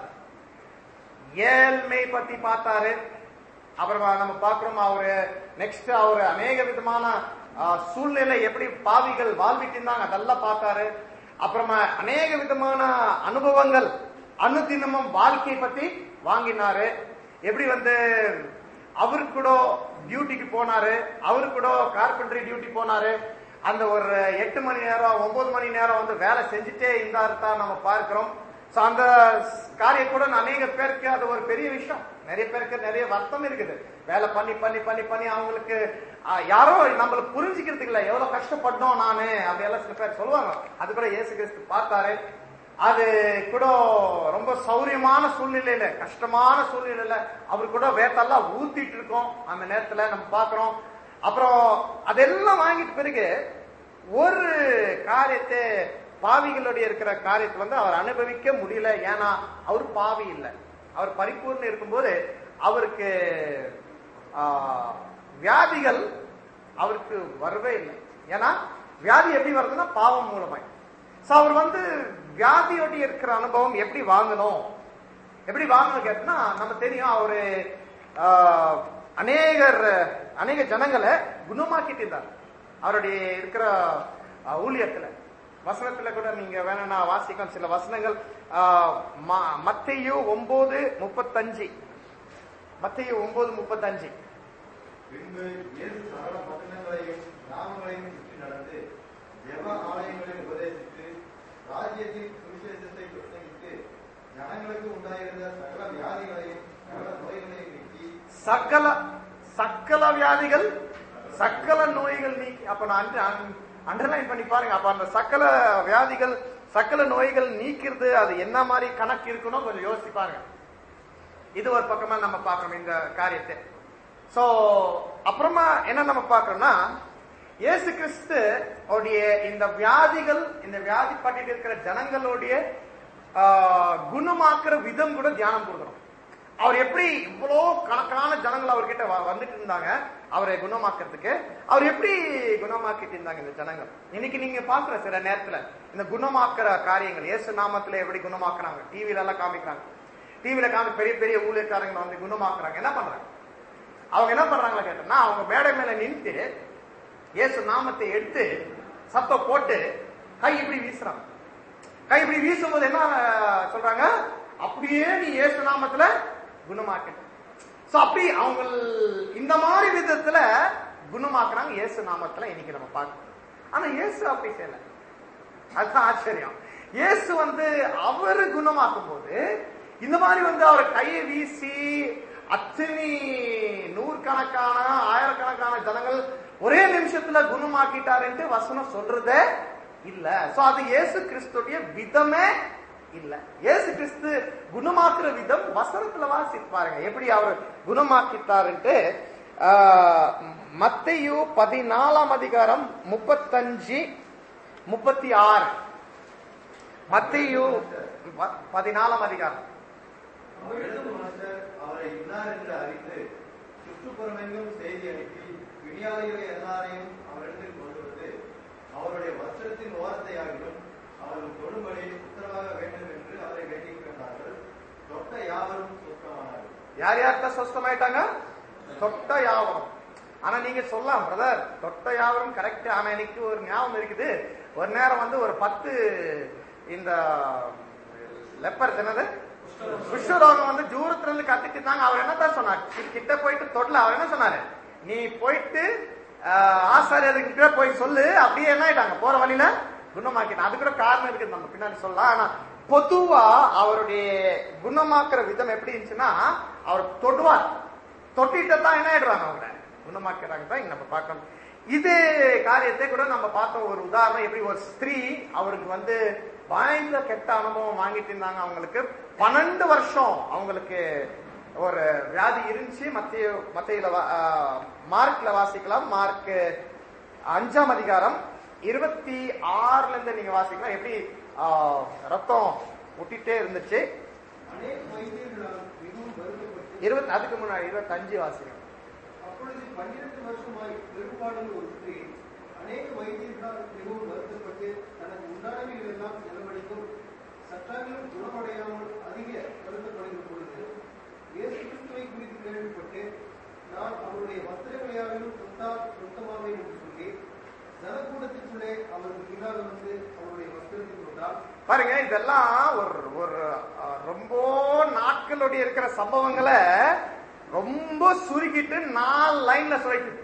ஏழ்மை பத்தி பார்த்தாரு அப்புறமா நம்ம பார்க்கிறோம் அவரு நெக்ஸ்ட் அவரு அநேக விதமான ஆ, சூழ்நிலை எப்படி பாவிகள் வாழ்விட்டு இருந்தாங்க அதெல்லாம் பார்த்தாரு அப்புறமா அநேக விதமான அனுபவங்கள் அனுதினமும் வாழ்க்கை பத்தி வாங்கினாரு எப்படி வந்து அவரு கூட டியூட்டிக்கு போனாரு அவரு கூட கார்பெண்டரி டியூட்டி போனாரு அந்த ஒரு எட்டு மணி நேரம் ஒன்பது மணி நேரம் வந்து வேலை செஞ்சுட்டே இருந்தாரு தான் நம்ம பார்க்கிறோம் சோ அந்த காரியம் கூட அநேக பேருக்கு அது ஒரு பெரிய விஷயம் நிறைய பேருக்கு நிறைய வருத்தம் இருக்குது வேலை பண்ணி பண்ணி பண்ணி பண்ணி அவங்களுக்கு ஆ, யாரோ நம்மள புரிஞ்சுக்கிறதுக்கு இல்ல எவ்வளவு கஷ்டப்பட்டோம் நானு அப்படி எல்லாம் சில பேர் சொல்லுவாங்க அது கூட இயேசு கிறிஸ்து பார்த்தாரு அது கூட ரொம்ப சௌரியமான சூழ்நிலையில கஷ்டமான சூழ்நிலையில அவர் கூட வேத்தெல்லாம் ஊத்திட்டு இருக்கோம் அந்த நேரத்துல நம்ம பாக்குறோம் அப்புறம் அதெல்லாம் வாங்கிட்டு பிறகு ஒரு காரியத்தை பாவிகளுடைய இருக்கிற காரியத்தை வந்து அவர் அனுபவிக்க முடியல ஏன்னா அவர் பாவி இல்லை அவர் பரிபூர்ணம் இருக்கும்போது அவருக்கு ஆ, வியாதிகள் அவருக்கு வரவே இல்லை ஏன்னா வியாதி எப்படி வருதுன்னா பாவம் மூலமாய் சோ அவர் வந்து வியாதியோட இருக்கிற அனுபவம் எப்படி வாங்கணும் எப்படி வாங்கணும் கேட்டா நம்ம தெரியும் அவரு ஆ, அநேகர் அநேக ஜனங்களை குணமாக்கிட்டு இருந்தார் அவருடைய இருக்கிற ஆ, ஊழியத்துல வசனத்துல கூட நீங்க வேணும்னா வாசிக்கலாம் சில வசனங்கள் ஆ, ம- மத்தேயு ஒன்பது முப்பத்தஞ்சு மத்தேயு ஒன்பது முப்பத்தஞ்சு பின்பு இயேசு சகல பட்டணங்களையும் கிராமங்களையும் சுற்றி நடந்து ஜெப ஆலயங்களில் உபதேசித்து ராஜ்யத்தின் சுவிசேஷத்தை பிரசங்கித்து ஜனங்களுக்கு உண்டாயிருந்த சகல வியாதிகளையும் சகல நோய்களையும் நீக்கி சக்கல சக்கல வியாதிகள் சக்கல நோய்கள் நீக்கி அப்ப நான் அண்டர்லைன் பண்ணி பாருங்க அப்ப அந்த சக்கல வியாதிகள் சக்கல நோய்கள் நீக்கிறது அது என்ன மாதிரி கணக்கு இருக்கணும் கொஞ்சம் யோசிச்சு பாருங்க இது ஒரு பக்கமா நம்ம பார்க்கணும் இந்த காரியத்தை சோ அப்புறமா என்ன நம்ம பார்க்கறோம்னா இயேசு கிறிஸ்து உடைய இந்த வியாதிகள் இந்த வியாதிப்பட்டு இருக்கிற ஜனங்களுடைய ஆஹ், குணமாக்குற விதம் கூட தியானம் கொடுக்கணும் அவர் எப்படி இவ்வளோ கணக்கான ஜனங்கள் அவர்கிட்ட வ- வந்துட்டு இருந்தாங்க அவரை குணமாக்குறதுக்கு அவர் எப்படி குணமாக்கிட்டு இருந்தாங்க இந்த ஜனங்கள் இன்னைக்கு நீங்க பாக்குற சில நேரத்துல இந்த குணமாக்குற காரியங்கள் இயேசு நாமத்துல எப்படி குணமாக்குறாங்க டிவில எல்லாம் காமிக்கிறாங்க டிவில காமி பெரிய பெரிய ஊழியக்காரங்க வந்து குணமாக்குறாங்க என்ன பண்றாங்க அவங்க என்ன பண்றாங்களா கேட்டோம்னா அவங்க மேடை மேல நின்று இயேசு நாமத்தை எடுத்து சத்தம் போட்டு கை இப்படி வீசுறாங்க கை இப்படி வீசும்போது என்ன அஹ், சொல்றாங்க அப்படியே நீ இயேசு நாமத்துல குணமாக்க சோ அப்படி அவங்க இந்த மாதிரி விதத்துல குணமாக்குறாங்க இயேசு நாமத்துல இன்னைக்கு நம்ம பார்க்கணும் ஆனா இயேசு அப்படி செய்யல அதுதான் ஆச்சரியம் இயேசு வந்து அவரு குணமாக்கும் போது இந்த மாதிரி வந்து அவர் கையை வீசி அத்தனை நூறுக்கணக்கான ஆயிரக்கணக்கான ஜனங்கள் ஒரே நிமிஷத்துல குணமாக்கிட்டாருன்ட்டு வசனம் சொல்றதே இல்ல சோ அது இயேசு கிறிஸ்துடைய விதமே இல்ல இயேசு கிறிஸ்து குணமாக்குற விதம் வசனத்துல வாசி பாருங்க எப்படி அவர் குணமாக்கிட்டாருன்ட்டு ஆஹ், மத்தேயு பதினாலாம் அதிகாரம் முப்பத்தஞ்சு முப்பத்தி ஆறு மத்தேயு ப- பதினாலாம் அதிகாரம் எழுது மனுஷர் அவரை இன்னார் என்று அறிந்து சுற்றுப்புறமெங்கும் செய்தி அனுப்பி விடியாளிகளை எல்லாரையும் அவரிடத்தில் கொண்டு வந்து அவருடைய வஸ்திரத்தின் ஓரத்தை ஆகிலும் அவர்கள் தொடும்படி உத்தரவாக வேண்டும் என்று அவரை வேண்டிக் கொண்டார்கள் தொட்ட யாவரும் சுத்தமானார்கள் யார் யார்கிட்ட சொஸ்தமாயிட்டாங்க தொட்ட யாவரும் ஆனா நீங்க சொல்லலாம் பிரதர் தொட்ட யாவரும் கரெக்ட் ஆனா எனக்கு ஒரு ஞாபகம் இருக்குது ஒரு நேரம் வந்து ஒரு பத்து இந்த லெப்பர் என்னது குஷ்டரோகம் வந்து தூரத்துல இருந்து கத்திட்டு இருந்தாங்க அவர் என்னதான் சொன்னார் கி- கிட்ட போயிட்டு தொடல அவர் என்ன சொன்னாரு நீ போயிட்டு ஆஹ், ஆசாரியர்கிட்ட போய் சொல்லு அப்படியே என்ன ஆயிட்டாங்க போற வழியில குணமாக்கிட்டான் அது கூட காரணம் இருக்குது நம்ம பின்னாடி சொல்லலாம் ஆனா பொதுவா அவருடைய குணமாக்குற விதம் எப்படி இருந்துச்சுன்னா அவர் தொடுவார் தொட்டிட்டு தான் என்ன ஆயிடுவாங்க அவங்க குணமாக்குறாங்க தான் இங்க நம்ம பார்க்கணும் இது காரியத்தை கூட நம்ம பார்த்தோம் ஒரு உதாரணம் எப்படி ஒரு ஸ்திரீ அவருக்கு வந்து பயங்கர கெட்ட அனுபவம் வாங்கிட்டு இருந்தாங்க அவங்களுக்கு பன்னெண்டு வருஷம் அவங்களுக்கு ஒரு வியாதி இருந்துச்சு மத்திய மத்தியில மார்க்ல வாசிக்கலாம் மார்க் அஞ்சாம் அதிகாரம் இருபத்தி ஆறுல இருந்து நீங்க வாசிக்கலாம் எப்படி ஆஹ், ரத்தம் விட்டுட்டே இருந்துச்சு அநேக வைத்தியர்களால் மிகவும் வருத்தப்பட்டு இருபத்தி அதுக்கு முன்னாடி இருபத்தஞ்சு வாசிக்கலாம் அப்பொழுது பன்னிரண்டு வருஷமாய் பெரும்பாலும் ஒரு ஸ்திரீ அநேக வைத்தியர்களால் மிகவும் வருத்தப்பட்டு தனக்கு உண்டானவைகள் எல்லாம் செலவழித்தும் சட்டாங்களும் குணமடையாமல் அதிக வருத்தப்படுகிற பொழுது இயேசு கிறிஸ்துவை குறித்து கேள்விப்பட்டு நான் அவருடைய வஸ்திரங்களையாலும் சுத்தா சுத்தமாவே என்று சொல்லி ஜனக்கூடத்திற்குள்ளே அவருக்கு பின்னால் வந்து அவருடைய வஸ்திரத்தை கொண்டால் பாருங்க இதெல்லாம் ஒரு ஒரு அஹ், ரொம்ப நாட்களுடைய இருக்கிற சம்பவங்களை ரொம்ப சுருக்கிட்டு நாலு லைன்ல சொல்லிட்டு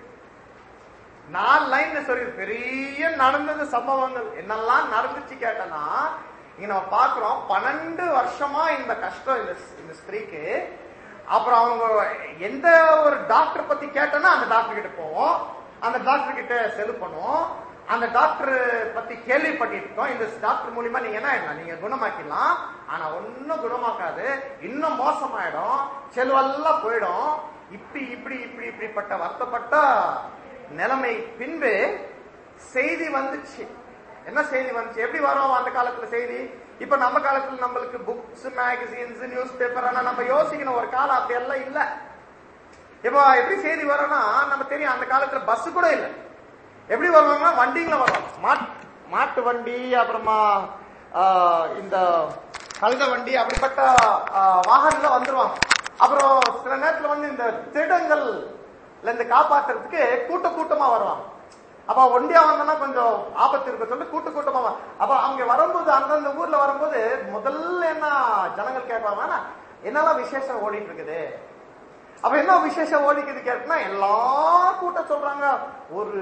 நாலு லைன்ல சொல்லி பெரிய நடந்தது சம்பவங்கள் என்னெல்லாம் நடந்துச்சு கேட்டனா இங்க நம்ம பாக்குறோம் பன்னெண்டு வருஷமா இந்த கஷ்டம் இந்த இந்த ஸ்திரீக்கு அப்புறம் அவங்க எந்த ஒரு டாக்டர் பத்தி கேட்டோன்னா அந்த டாக்டர் கிட்ட போவோம் அந்த டாக்டர் கிட்ட செலவு பண்ணுவோம் அந்த டாக்டர் பத்தி கேள்விப்பட்டிருக்கோம் இந்த டாக்டர் மூலியமா நீங்க என்ன ஆயிடலாம் நீங்க குணமாக்கிடலாம் ஆனா ஒன்னும் குணமாக்காது இன்னும் மோசமாயிடும் செலவெல்லாம் போயிடும் இப்படி இப்படி இப்படி இப்படிப்பட்ட வருத்தப்பட்ட நிலைமை பின்பு செய்தி வந்துச்சு என்ன செய்தி வந்துச்சு எப்படி வரும் அந்த காலத்துல செய்தி இப்ப நம்ம காலத்துல நம்மளுக்கு புக்ஸ் மேகசின்ஸ் நியூஸ் பேப்பர் ஆனா நம்ம யோசிக்கணும் ஒரு காலம் அப்படி எல்லாம் இல்ல இப்போ எப்படி செய்தி வரும்னா நம்ம தெரியும் அந்த காலத்துல பஸ் கூட இல்ல எப்படி வருவாங்கன்னா வண்டிங்கள வரும் மாட் மாட்டு வண்டி அப்புறமா ஆஹ், இந்த கழுத வண்டி அப்படிப்பட்ட ஆஹ், வாகனத்துல வந்துருவாங்க அப்புறம் சில நேரத்துல வந்து இந்த திருடங்கள்ல இருந்து காப்பாத்துறதுக்கு கூட்ட கூட்டமா வருவாங்க அப்ப ஒண்டியா வந்தோம்னா கொஞ்சம் ஆபத்து இருக்கு சொல்லிட்டு கூட்ட கூட்டமா வா- அப்ப அவங்க வரும்போது அந்தந்த ஊர்ல வரும்போது முதல்ல என்ன ஜனங்கள் கேட்பாங்கன்னா என்னெல்லாம் விசேஷம் ஓடிட்டு இருக்குது அப்ப என்ன விசேஷம் ஓடிக்குது கேட்டா எல்லா கூட்டம் சொல்றாங்க ஒரு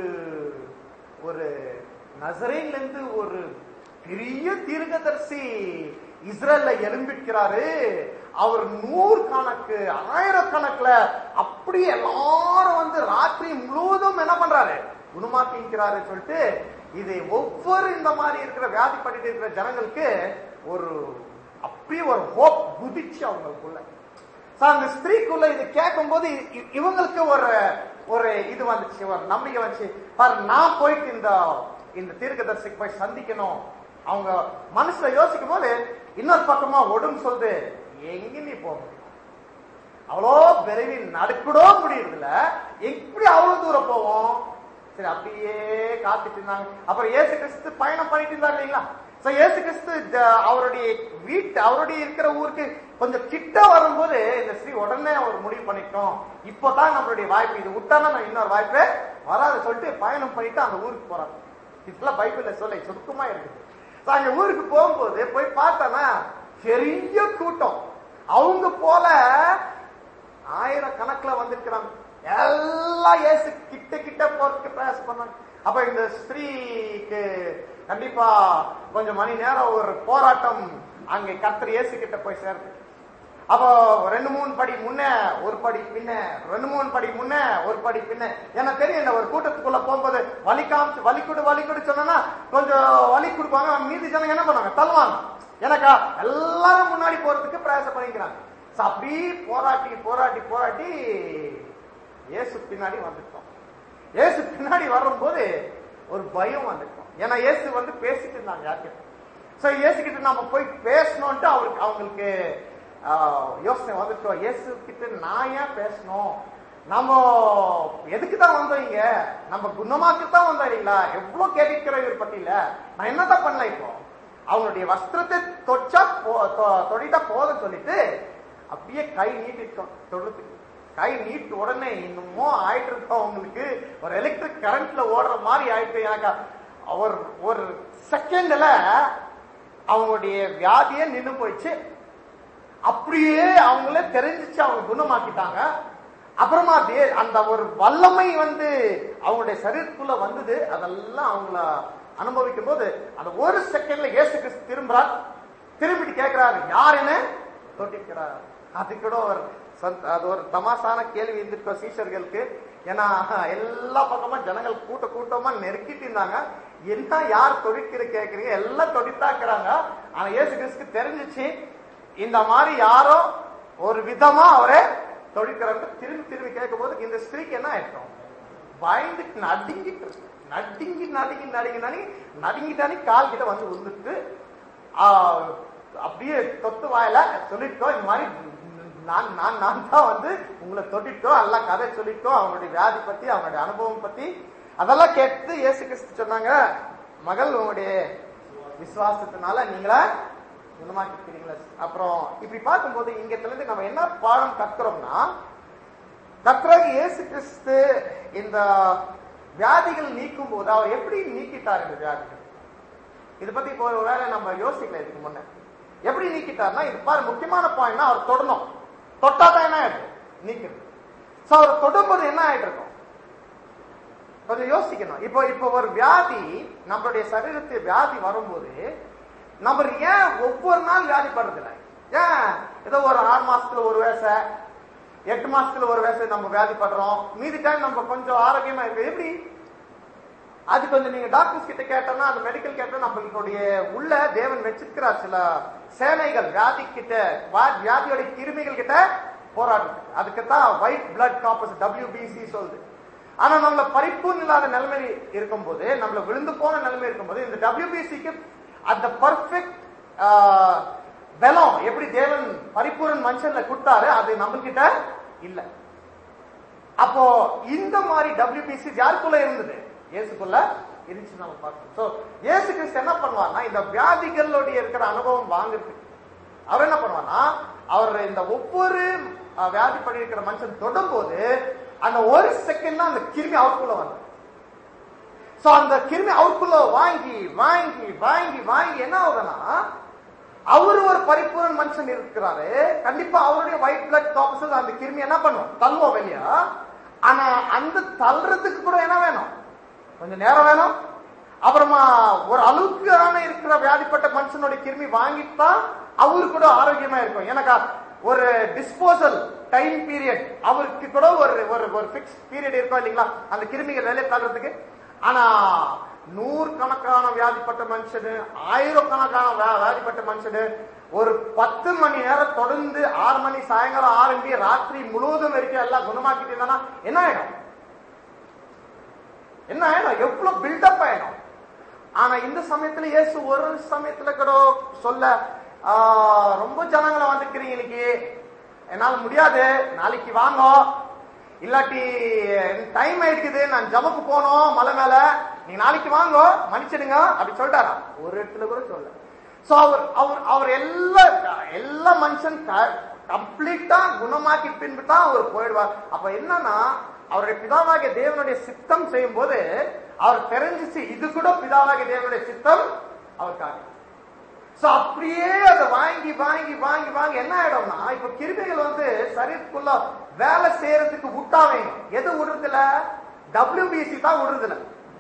ஒரு நசரேன்ல இருந்து ஒரு பெரிய தீர்க்கதரிசி இஸ்ரேல்ல எழும்பிக்கிறாரு அவர் நூறு கணக்கு ஆயிரக்கணக்குல அப்படி எல்லாரும் வந்து ராத்திரி முழுவதும் என்ன பண்றாரு குணமாக்கிக்கிறாரு சொல்லிட்டு இது ஒவ்வொரு இந்த மாதிரி இருக்கிற வியாதிப்பட்டு இருக்கிற ஜனங்களுக்கு ஒரு அப்படியே ஒரு ஹோப் குதிச்சு அவங்களுக்குள்ள So, அந்த ஸ்திரீக்குள்ள இது கேட்கும் போது இவங்களுக்கு ஒரு ஒரு இது வந்துச்சு ஒரு நம்பிக்கை வந்துச்சு பாரு நான் போயிட்டு இந்த இந்த தீர்க்கதரிசிக்கு போய் சந்திக்கணும் அவங்க மனசுல யோசிக்கும் போது இன்னொரு பக்கமா ஒடும் சொல்லுது எங்க நீ போக முடியும் அவ்வளோ விரைவில் நடக்கூட முடியறதில்ல எப்படி அவ்வளவு தூரம் போவோம் சரி அப்படியே காத்துட்டு இருந்தாங்க அப்புறம் இயேசு கிறிஸ்து பயணம் பண்ணிட்டு இருந்தார் இல்லைங்களா சோ இயேசு கிறிஸ்து ஜ- அவருடைய வீட்டு அவருடைய இருக்கிற ஊருக்கு கொஞ்சம் கிட்ட வரும்போது இந்த ஸ்ரீ உடனே ஒரு முடிவு பண்ணிட்டோம் இப்போதான் நம்மளுடைய வாய்ப்பு இது விட்டானா நான் இன்னொரு வாய்ப்பே வராது சொல்லிட்டு பயணம் பண்ணிட்டு அந்த ஊருக்கு போறாங்க இதெல்லாம் பைபிள்ல சொல்ல சுருக்கமா இருக்குது So, அங்க ஊருக்கு போகும்போது போய் பார்த்தோன்னா பெரிய கூட்டம் அவங்க போல ஆயிரக்கணக்குல வந்திருக்கிறாங்க எல்லாம் இயேசு கிட்ட கிட்ட போறதுக்கு பிரயாசம் பண்ணாங்க அப்ப இந்த ஸ்திரீக்கு கண்டிப்பா கொஞ்சம் மணி நேரம் ஒரு போராட்டம் அங்கே கர்த்தர் இயேசு கிட்ட போய் சேருது அப்போ ரெண்டு மூணு படி முன்ன ஒரு படி பின்ன ரெண்டு மூணு படி முன்ன ஒரு படி பின்ன எனக்கு தெரியும் இந்த ஒரு கூட்டத்துக்குள்ள போகும்போது வலி காமிச்சு வலி கொடு வலி கொடு சொன்னா கொஞ்சம் வலி கொடுப்பாங்க மீதி ஜனங்க என்ன பண்ணுவாங்க தள்ளுவாங்க எனக்கா எல்லாரும் முன்னாடி போறதுக்கு பிரயாசம் பண்ணிக்கிறாங்க So, அப்படி போராட்டி போராட்டி போராட்டி இயேசு பின்னாடி வந்துட்டோம் இயேசு பின்னாடி வரும்போது ஒரு பயம் வந்துட்டோம் ஏன்னா இயேசு வந்து பேசிட்டு இருந்தாங்க யார்கிட்ட சோ இயேசு கிட்ட நம்ம போய் பேசணும்ட்டு அவருக்கு அவங்களுக்கு ஆஹ், யோசனை வந்துட்டோம் இயேசு கிட்ட நான் ஏன் பேசணும் நம்ம எதுக்கு தான் வந்தோம் இங்க நம்ம குணமாக்கு தான் வந்தோம் இல்லைங்களா எவ்வளவு கேட்கிற இவர் பத்தியில நான் என்னதான் பண்ணல இப்போ அவங்களுடைய வஸ்திரத்தை தொச்சா போ- தொ- தொடிட்டா போதும் சொல்லிட்டு அப்படியே கை நீட்டிட்டோம் தொடுறதுக்கு கை நீட்டு உடனே இன்னுமோ ஆயிட்டு இருக்கோம் அவங்களுக்கு ஒரு எலக்ட்ரிக் கரண்ட்ல ஓடுற மாதிரி ஆயிட்டு எனக்கு ஒரு ஒரு செகண்ட்ல அவங்களுடைய வியாதியே நின்னு போயிடுச்சு அப்படியே அவங்களே தெரிஞ்சிச்சு அவங்க குணமாக்கிட்டாங்க அப்புறமா அதே அந்த ஒரு வல்லமை வந்து அவங்களுடைய சரீரத்துக்குள்ள வந்தது அதெல்லாம் அவங்கள அனுபவிக்கும் போது அந்த ஒரு செகண்ட்ல இயேசு கிறிஸ்து திரும்புறார் திரும்பிட்டு கேட்கிறாரு யாருன்னு தொட்டிக்கிறார் அது கூட ஒரு சந்த்- அது ஒரு தமாசான கேள்வி இருந்திருக்கோம் சீஷர்களுக்கு ஏன்னா எல்லா பக்கமா ஜனங்கள் கூட்ட கூட்டமா நெருக்கிட்டு இருந்தாங்க என்ன யார் தொடிக்கிற கேக்குறீங்க எல்லாம் தொடித்தாக்குறாங்க ஆனா இயேசு கிறிஸ்துக்கு தெரிஞ்சிச்சு இந்த மாதிரி யாரோ ஒரு விதமா அவரை தொடிக்கிறாங்க திரும்பி திரும்பி கேட்கும் போது இந்த ஸ்திரீக்கு என்ன ஆயிட்டோம் பயந்துட்டு நடுங்கிட்டு இருக்கு நடுங்கி நடுங்கி நடுங்கி நடுங்கி நடுங்கிட்டானே கால் கிட்ட வந்து விழுந்துட்டு ஆஹ், அப்படியே தொத்து வாயில சொல்லிட்டோம் இந்த மாதிரி நான் நான் நான் தான் வந்து உங்களை தொட்டிட்டோம் எல்லாம் கதை சொல்லிட்டோம் அவங்களுடைய வியாதி பத்தி அவங்களுடைய அனுபவம் பத்தி அதெல்லாம் கேட்டு இயேசு கிறிஸ்து சொன்னாங்க மகள் உங்களுடைய விசுவாசத்தினால நீங்களா குணமாக்கிக்கிறீங்களா அப்புறம் இப்படி பார்க்கும்போது இங்க இருந்து நம்ம என்ன பாடம் கத்துறோம்னா கர்த்தராக இயேசு கிறிஸ்து இந்த வியாதிகள் நீக்கும் போது அவர் எப்படி நீக்கிட்டார் இந்த வியாதிகள் இதை பத்தி இப்போ ஒரு வேளை நம்ம யோசிக்கல இதுக்கு முன்ன எப்படி நீக்கிட்டார்னா இது பாரு முக்கியமான பாயிண்ட்னா அவர் தொடணும் தொட்டா தான் என்ன ஆயிடும் நீக்கிறது சோ அவர் தொடும்போது என்ன ஆயிட்டு இருக்கும் கொஞ்சம் யோசிக்கணும் இப்போ இப்போ ஒரு வியாதி நம்மளுடைய சரீரத்தில் வியாதி வரும்போது நம்ம ஏன் ஒவ்வொரு நாள் வியாதிப்படுறது இல்லை ஏன் ஏதோ ஒரு ஆறு மாசத்துல ஒரு வேசை எட்டு மாசத்துல ஒரு வேசை நம்ம வியாதிப்படுறோம் மீதி டைம் நம்ம கொஞ்சம் ஆரோக்கியமா இருக்கு எப்படி அது கொஞ்சம் நீங்க டாக்டர்ஸ் கிட்ட கேட்டோம்னா அந்த மெடிக்கல் கேட்டா நம்மளுடைய உள்ள தேவன் வச்சிருக்கிறார் சில சேனைகள் வியாதி கிட்ட வா- வியாதியோட கிருமிகள் கிட்ட போராடுறது அதுக்கு தான் ஒயிட் பிளட் காப்பஸ் டபிள்யூபிசி சொல்லுது ஆனா நம்மள பரிப்பூர்ண இல்லாத நிலைமை இருக்கும்போது நம்மள விழுந்து போன நிலைமை இருக்கும்போது இந்த டபிள்யூபிசிக்கு அந்த பர்ஃபெக்ட் பலம் எப்படி தேவன் பரிபூரன் மனுஷன்ல கொடுத்தாரு அது நம்மகிட்ட இல்ல அப்போ இந்த மாதிரி டபிள்யூபிசி யாருக்குள்ள இருந்தது இயேசுக்குள்ள இருந்துச்சு நம்ம பார்க்கணும் சோ இயேசு கிறிஸ்து என்ன பண்ணுவார்னா இந்த வியாதிகளுடைய இருக்கிற அனுபவம் வாங்குறதுக்கு அவர் என்ன பண்ணுவார்னா அவர் இந்த ஒவ்வொரு அஹ், வியாதிப்படி இருக்கிற மனுஷன் தொடும்போது அந்த ஒரு செகண்ட் தான் அந்த கிருமி அவுட்குள்ள வந்து சோ அந்த கிருமி அவுட்குள்ள வாங்கி வாங்கி வாங்கி வாங்கி என்ன ஆகுதுன்னா அவர் ஒரு பரிபூர்ண மனுஷன் இருக்கிறாரு கண்டிப்பா அவருடைய ஒயிட் பிளட் காப்பஸ் அந்த கிருமி என்ன பண்ணும் தள்ளுவோம் வெளியா ஆனா அந்த தள்ளுறதுக்கு கூட என்ன வேணும் கொஞ்சம் நேரம் வேணும் அப்புறமா ஒரு அளவுக்கான இருக்கிற வியாதிப்பட்ட மனுஷனுடைய கிருமி வாங்கித்தான் அவரு கூட ஆரோக்கியமா இருக்கும் எனக்கா ஒரு டிஸ்போசல் டைம் பீரியட் அவருக்கு கூட ஒரு ஒரு ஒரு பிக்ஸ் பீரியட் இருக்கும் இல்லைங்களா அந்த கிருமிகள் வெளியே தள்ளுறதுக்கு ஆனா நூறு கணக்கான வியாதிப்பட்ட மனுஷனு ஆயிரக்கணக்கான வியா- வியாதிப்பட்ட மனுஷனு ஒரு பத்து மணி நேரம் தொடர்ந்து ஆறு மணி சாயங்காலம் ஆரம்பி ராத்திரி முழுவதும் வரைக்கும் எல்லாம் குணமாக்கிட்டு இருந்தானா என்ன ஆயிடும் என்ன ஆயிடும் எவ்வளவு பில்டப் ஆயிடும் ஆனா இந்த சமயத்துல இயேசு ஒரு சமயத்துல கூட சொல்ல ஆ, ரொம்ப ஜனங்களை வந்துக்கிறீங்க இன்னைக்கு என்னால முடியாது நாளைக்கு வாங்க இல்லாட்டி டைம் ஆயிடுக்குது நான் ஜபக்கு போனோம் மலை மேல நீங்க நாளைக்கு வாங்க மன்னிச்சிடுங்க அப்படி சொல்லிட்டாரா ஒரு இடத்துல கூட சொல்ல சோ அவர் அவர் அவர் எல்லா எல்லா மனுஷன் கம்ப்ளீட்டா குணமாக்கி பின்பு தான் அவர் போயிடுவார் அப்ப என்னன்னா அவருடைய பிதாவாகிய தேவனுடைய சித்தம் செய்யும் போது அவர் தெரிஞ்சிச்சு இது கூட பிதாவாகிய தேவனுடைய சித்தம் அவருக்காக சோ அப்படியே அதை வாங்கி வாங்கி வாங்கி வாங்கி என்ன ஆயிடும்னா இப்ப கிருமிகள் வந்து சரீரத்துக்குள்ள வேலை செய்யறதுக்கு விட்டாவே எது விடுறதுல டபிள்யூபிசி தான் விடுறதுல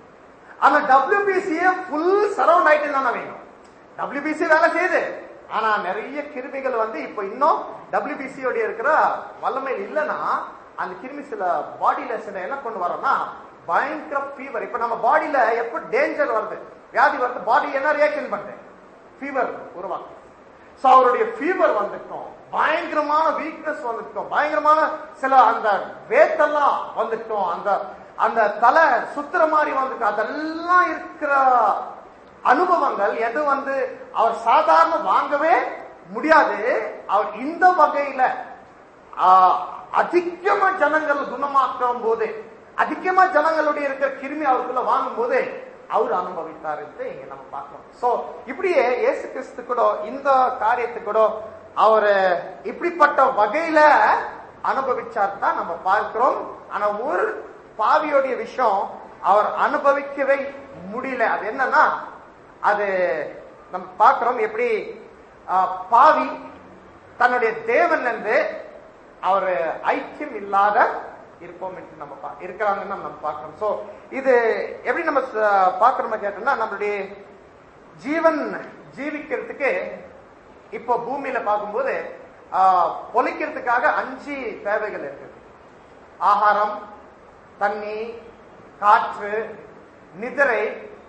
ஆனா டபிள்யூபிசியே ஃபுல் சரவுண்ட் ஆயிட்டு தானே வேணும் டபிள்யூபிசி வேலை செய்யுது ஆனா நிறைய கிருமிகள் வந்து இப்ப இன்னும் டபிள்யூபிசி உடைய இருக்கிற வல்லமை இல்லைன்னா அந்த கிருமி சில பாடியில சில என்ன கொண்டு வரோம்னா பயங்கர ஃபீவர் இப்ப நம்ம பாடியில எப்ப டேஞ்சர் வருது வியாதி வருது பாடி என்ன ரியாக்ஷன் பண்ணுது ஃபீவர் உருவாக்கும் சோ அவருடைய ஃபீவர் வந்துட்டோம் பயங்கரமான வீக்னஸ் வந்துட்டோம் பயங்கரமான சில அந்த வேத்தெல்லாம் வந்துட்டோம் அந்த அந்த தலை சுத்துற மாதிரி வந்துட்டோம் அதெல்லாம் இருக்கிற அனுபவங்கள் எது வந்து அவர் சாதாரண வாங்கவே முடியாது அவர் இந்த வகையில ஆஹ், அதிகமா ஜனங்கள் குணமாக்கும் போது அதிகமா ஜனங்களுடைய இருக்கிற கிருமி அவருக்குள்ள வாங்கும் போது அவர் அனுபவித்தார் என்று இங்க நம்ம பார்க்கிறோம் சோ இப்படியே இயேசு கிறிஸ்து கூட இந்த காரியத்தை கூட அவர் இப்படிப்பட்ட வகையில அனுபவிச்சார் தான் நம்ம பார்க்கிறோம் ஆனா ஒரு பாவியோடைய விஷயம் அவர் அனுபவிக்கவே முடியல அது என்னன்னா அது நம்ம பார்க்கிறோம் எப்படி ஆஹ், பாவி தன்னுடைய தேவன் இருந்து அவர் ஐக்கியம் இல்லாத இருப்போம் என்று நம்ம பா- இருக்கிறாங்கன்னு நம்ம பார்க்கிறோம் சோ இது எப்படி நம்ம ச- பார்க்கிறோமா கேட்டோம்னா நம்மளுடைய ஜீவன் ஜீவிக்கிறதுக்கு இப்போ பூமியில பார்க்கும்போது ஆஹ், பொழைக்கிறதுக்காக அஞ்சு தேவைகள் இருக்குது ஆகாரம் தண்ணி காற்று நிதிரை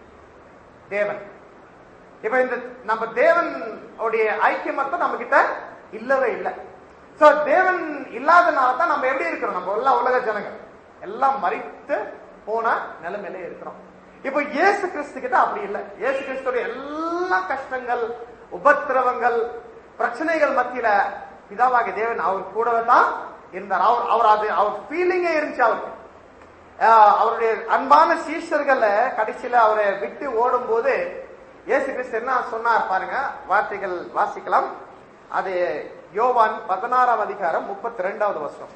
தேவன் இப்ப இந்த நம்ம தேவன் உடைய ஐக்கியம் மட்டும் நம்ம கிட்ட இல்லவே இல்லை சோ தேவன் இல்லாதனால தான் நம்ம எப்படி இருக்கிறோம் நம்ம எல்லாம் உலக ஜனங்கள் எல்லாம் மறித்து போன நிலைமையில இருக்கிறோம் இப்ப இயேசு கிறிஸ்து கிட்ட அப்படி இல்லை இயேசு கிறிஸ்துடைய எல்லா கஷ்டங்கள் உபத்திரவங்கள் பிரச்சனைகள் மத்தியில பிதாவாகிய தேவன் அவர் கூடவே தான் இருந்தார் அவர் அவர் அது அவர் ஃபீலிங்கே இருந்துச்சு அவருக்கு ஆஹ் அவருடைய அன்பான சீஷர்கள கடைசியில அவரை விட்டு ஓடும் போது இயேசு கிறிஸ்து என்ன சொன்னார் பாருங்க வார்த்தைகள் வாசிக்கலாம் அது யோவான் பதினாறாம் அதிகாரம் முப்பத்தி ரெண்டாவது வருஷம்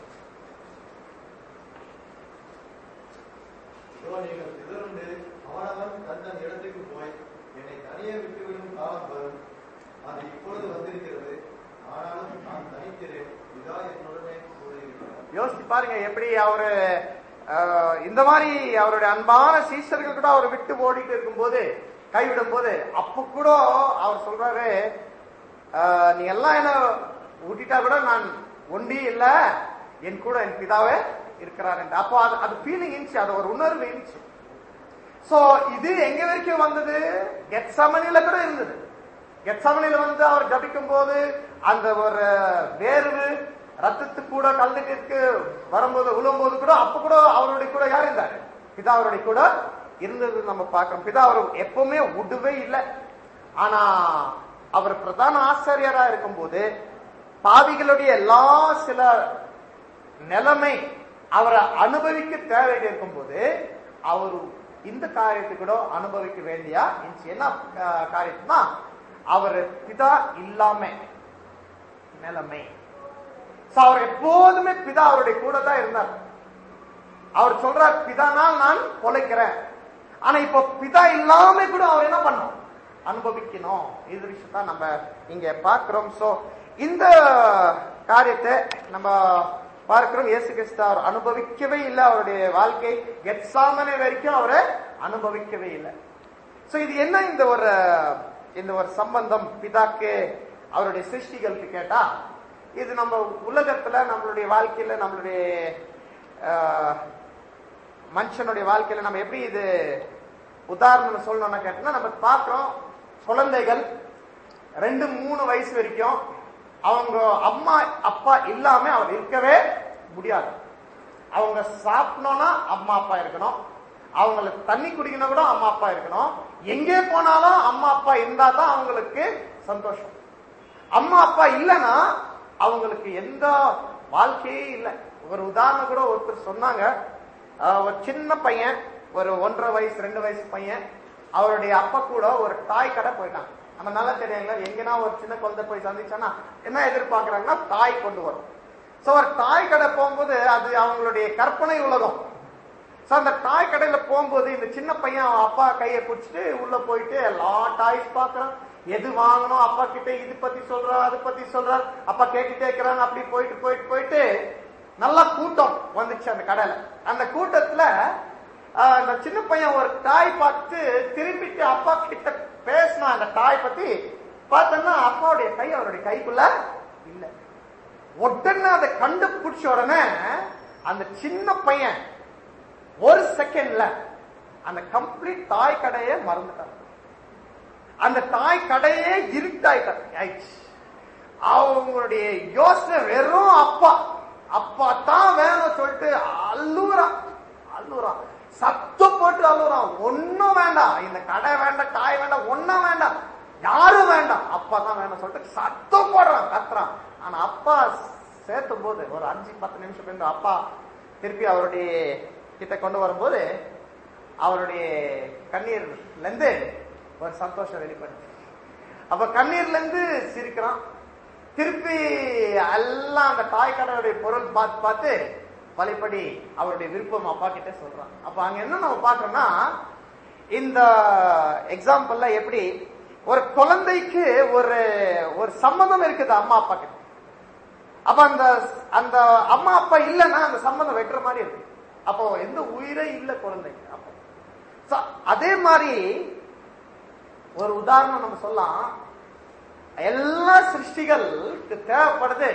இதோ நீங்கள் சிதறுண்டு அவனவன் தன் தன் இடத்துக்கு போய் என்னை தனியே விட்டுவிடும் காலம் வரும் அது இப்பொழுது வந்திருக்கிறது ஆனாலும் நான் தனிக்கிறேன் இதா என்னுடனே கூட இருக்கிறார் யோசிச்சு பாருங்க எப்படி அவரு ஆஹ், இந்த மாதிரி அவருடைய அன்பான சீஷர்கள் கூட அவரை விட்டு ஓடிட்டு இருக்கும்போது கைவிடும் போது அப்ப கூட அவர் சொல்றாரு ஆஹ், நீ எல்லாம் என்ன ஊட்டிட்டா கூட நான் ஒண்டி இல்ல என் கூட என் பிதாவே இருக்கிறார் என்று அப்போ அது அது ஃபீலிங் இருந்துச்சு அது ஒரு உணர்வு இருந்துச்சு சோ இது எங்க வரைக்கும் வந்தது கெட்சமனில கூட இருந்தது கெட்சமனில வந்து அவர் ஜபிக்கும் போது அந்த ஒரு வேர்வு ரத்தத்து கூட கல்லுக்கு வரும்போது விழும்போது கூட அப்ப கூட அவருடைய கூட யார் இருந்தாரு பிதா அவருடைய கூட இருந்தது நம்ம பார்க்கிறோம் பிதா அவர் எப்பவுமே விடவே இல்லை ஆனா அவர் பிரதான ஆசிரியரா இருக்கும்போது பாவிகளுடைய எல்லா சில நிலைமை அவரை அனுபவிக்க தேவை இருக்கும்போது அவர் இந்த காரியத்தை கூட அனுபவிக்க வேண்டியா இருந்துச்சு. என்ன அஹ், காரியம்னா அவர் பிதா இல்லாம நிலைமை So, அவர் எப்போதுமே பிதா அவருடைய கூட தான் இருந்தார் அவர் சொல்றார் பிதானால் நான் பொழைக்கிறேன் ஆனா இப்போ பிதா இல்லாம கூட அவர் என்ன பண்ணும் அனுபவிக்கணும் இது விஷயத்தான் நம்ம இங்க பார்க்கிறோம் சோ இந்த காரியத்தை நம்ம பார்க்கிறோம் இயேசு கிறிஸ்து அவர் அனுபவிக்கவே இல்லை அவருடைய வாழ்க்கை கெட்சாமனை வரைக்கும் அவரை அனுபவிக்கவே இல்லை சோ இது என்ன இந்த ஒரு இந்த ஒரு சம்பந்தம் பிதாக்கு அவருடைய சிருஷ்டிகளுக்கு கேட்டா இது நம்ம உலகத்துல நம்மளுடைய வாழ்க்கையில நம்மளுடைய ஆஹ், மனுஷனுடைய வாழ்க்கையில நம்ம எப்படி இது உதாரணம் சொல்லணும்னு கேட்டோம்னா நம்ம பார்க்கிறோம் குழந்தைகள் ரெண்டு மூணு வயசு வரைக்கும் அவங்க அம்மா அப்பா இல்லாம அவர் இருக்கவே முடியாது அவங்க சாப்பிடணும்னா அம்மா அப்பா இருக்கணும் அவங்களுக்கு தண்ணி குடிக்கணும் கூட அம்மா அப்பா இருக்கணும் எங்கே போனாலும் அம்மா அப்பா இருந்தா தான் அவங்களுக்கு சந்தோஷம் அம்மா அப்பா இல்லைன்னா அவங்களுக்கு எந்த வாழ்க்கையே இல்லை ஒரு உதாரணம் கூட ஒருத்தர் சொன்னாங்க ஆஹ் ஒரு சின்ன பையன் ஒரு ஒன்றரை வயசு ரெண்டு வயசு பையன் அவருடைய அப்பா கூட ஒரு தாய் கடை போயிட்டாங்க நம்ம நல்லா தெரியுங்களா எங்கன்னா ஒரு சின்ன குழந்தை போய் சந்திச்சானா என்ன எதிர்பார்க்கறாங்கன்னா தாய் கொண்டு வரும் சோ ஒரு தாய் கடை போகும்போது அது அவங்களுடைய கற்பனை உலகம் சோ அந்த டாய் கடையில போகும்போது இந்த சின்ன பையன் அவன் அப்பா கையை பிடிச்சிட்டு உள்ள போயிட்டு எல்லா டாய்ஸ் பாக்குறான் எது வாங்கணும் அப்பா கிட்ட இது பத்தி சொல்றான் அது பத்தி சொல்றான் அப்பா கேட்டுட்டே இருக்கிறாங்க அப்படி போயிட்டு போயிட்டு போயிட்டு நல்ல கூட்டம் வந்துச்சு அந்த கடையில அந்த கூட்டத்துல ஆஹ், அந்த சின்ன பையன் ஒரு டாய் பார்த்து திரும்பிட்டு அப்பா கிட்ட பேசினா அந்த டாய் பத்தி பார்த்தோன்னா அப்பாவுடைய கை அவருடைய கைக்குள்ள இல்ல உடனே அதை கண்டுபிடிச்ச உடனே அந்த சின்ன பையன் ஒரு செகண்ட்ல அந்த கம்ப்ளீட் தாய் கடையே மறந்துட்டான் அந்த தாய் கடையே இருட்டாயிட்டான் ஆயிடுச்சு அவங்களுடைய யோசனை வெறும் அப்பா அப்பா தான் வேணும் சொல்லிட்டு அல்லுறான் அல்லுறான் சத்தம் போட்டு அல்லுறான் ஒண்ணும் வேண்டாம் இந்த கடை வேண்டாம் காய் வேண்டாம் ஒண்ணும் வேண்டாம் யாரும் வேண்டாம் அப்பா தான் வேணும் சொல்லிட்டு சத்தம் போடுறான் கத்துறான் ஆனா அப்பா சேர்த்தும் போது ஒரு அஞ்சு பத்து நிமிஷம் பிறகு அப்பா திருப்பி அவருடைய கிட்ட கொண்டு வரும்போது அவருடைய கண்ணீர்ல இருந்து ஒரு சந்தோஷம் வெளிப்படுது அப்ப கண்ணீர்ல இருந்து சிரிக்கிறான் திருப்பி எல்லாம் அந்த தாய் கடவுளுடைய பொருள் பார்த்து பார்த்து வழிபடி அவருடைய விருப்பம் அப்பா கிட்ட சொல்றான் அப்ப அங்க என்ன நம்ம பார்க்கறோம்னா இந்த எக்ஸாம்பிள்ல எப்படி ஒரு குழந்தைக்கு ஒரு ஒரு சம்மந்தம் இருக்குது அம்மா அப்பா கிட்ட அப்ப அந்த அந்த அம்மா அப்பா இல்லைன்னா அந்த சம்பந்தம் வெட்டுற மாதிரி இருக்கு அப்போ எந்த உயிரே இல்லை குழந்தைக்கு அப்போ So, அதே மாதிரி ஒரு உதாரணம் நம்ம சொல்லலாம் எல்லா சிருஷ்டிகளுக்கு தேவைப்படுது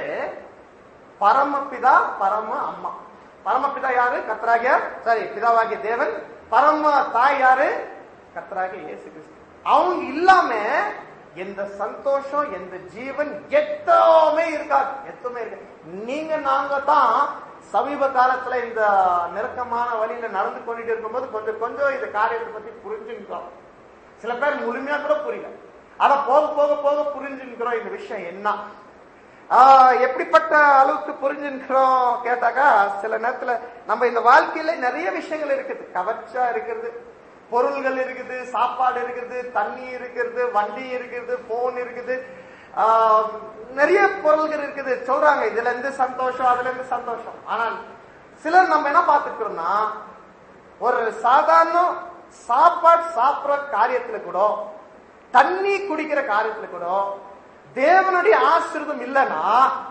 பரமபிதா பரம அம்மா பரமபிதா யாரு கத்ராகிய சாரி பிதாவாகிய தேவன் பரம தாய் யாரு கத்ராகிய இயேசு கிறிஸ்து அவங்க இல்லாம எந்த சந்தோஷம் எந்த ஜீவன் எத்தமே இருக்காது எதுவுமே இருக்காது நீங்க நாங்க தான் சமீப காலத்துல இந்த நெருக்கமான வழியில நடந்து கொண்டுட்டு இருக்கும்போது கொஞ்சம் கொஞ்சம் இந்த காரியத்தை பத்தி புரிஞ்சுக்கிறோம் சில பேர் முழுமையா கூட புரியல ஆனா போக போக போக புரிஞ்சுக்கிறோம் இந்த விஷயம் என்ன ஆஹ் எப்படிப்பட்ட அளவுக்கு புரிஞ்சுக்கிறோம் கேட்டாக்கா சில நேரத்துல நம்ம இந்த வாழ்க்கையில நிறைய விஷயங்கள் இருக்குது கவர்ச்சியா இருக்கிறது பொருள்கள் இருக்குது சாப்பாடு இருக்குது தண்ணி இருக்கிறது வண்டி இருக்குது போன் இருக்குது ஆஹ் நிறைய பொருள்கள் இருக்குது சொல்றாங்க இதுல இருந்து சந்தோஷம் அதுல இருந்து சந்தோஷம் ஆனால் சிலர் நம்ம என்ன பார்த்துக்கிறோம்னா ஒரு சாதாரண சாப்பாடு சாப்பிடுற காரியத்துல கூட தண்ணி குடிக்கிற காரியத்துல கூட தேவனுடைய ஆசிரிதம் இல்லைன்னா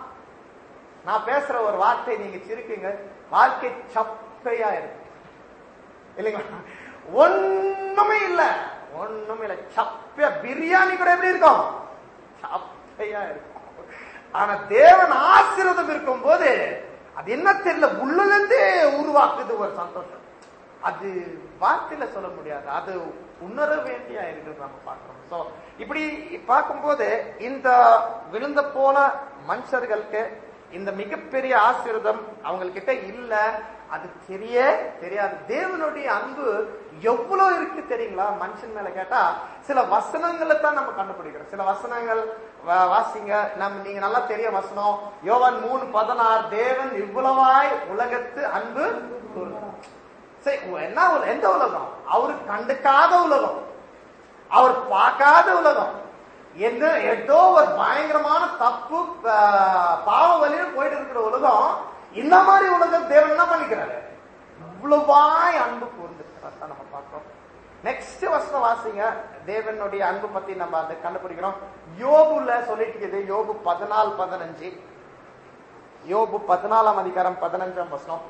நான் பேசுற ஒரு வார்த்தை நீங்க சிரிக்குங்க வாழ்க்கை சப்பையா இருக்கு இல்லைங்களா ஒண்ணுமே இல்ல ஒண்ணும் இல்ல சப்ப பிரியாணி கூட எப்படி இருக்கும் சப்பையா இருக்கும் ஆனா தேவன் ஆசீர்வாதம் இருக்கும் போது அது என்ன தெரியல உள்ளல இருந்தே உருவாக்குது ஒரு சந்தோஷம் அது வார்த்தையில சொல்ல முடியாது அது உணர வேண்டியா இருக்குது நம்ம பார்க்கிறோம் சோ இப்படி பார்க்கும்போது இந்த விழுந்த போன மனுஷர்களுக்கு இந்த மிகப்பெரிய ஆசீர்வாதம் அவங்கக்கிட்ட இல்ல அது தெரிய தெரியாது தேவனுடைய அன்பு எவ்வளவு இருக்கு தெரியுங்களா மனுஷன் மேல கேட்டா சில வசனங்களை தான் நம்ம கண்டுபிடிக்கிறோம் சில வசனங்கள் வா- வாசிங்க நம்ம நீங்க நல்லா தெரிய வசனம் யோவான் மூணு பதினாறு தேவன் இவ்வளவாய் உலகத்து அன்பு கூர்ந்தார். சரி உ- என்ன உல- எந்த உலகம் அவரு கண்டுக்காத உலகம் அவர் பார்க்காத உலகம் எந்த ஏதோ ஒரு பயங்கரமான தப்பு பா- பாவ வழியில போயிட்டு இருக்கிற உலகம் இந்த மாதிரி உலகம் தேவன் என்ன பண்ணிக்கிறாரு இவ்வளவாய் அன்பு கூர்ந்திருக்கிறார் தான் நம்ம பார்க்கிறோம் நெக்ஸ்ட் வசனம் வாசிங்க தேவனுடைய அன்பு பத்தி நம்ம அதை கண்டுபிடிக்கிறோம் யோபுல சொல்லிட்டு இருக்குது யோபு பதினாலு பதினஞ்சு யோபு பதினாலாம் அதிகாரம் பதினஞ்சாம் வசனம்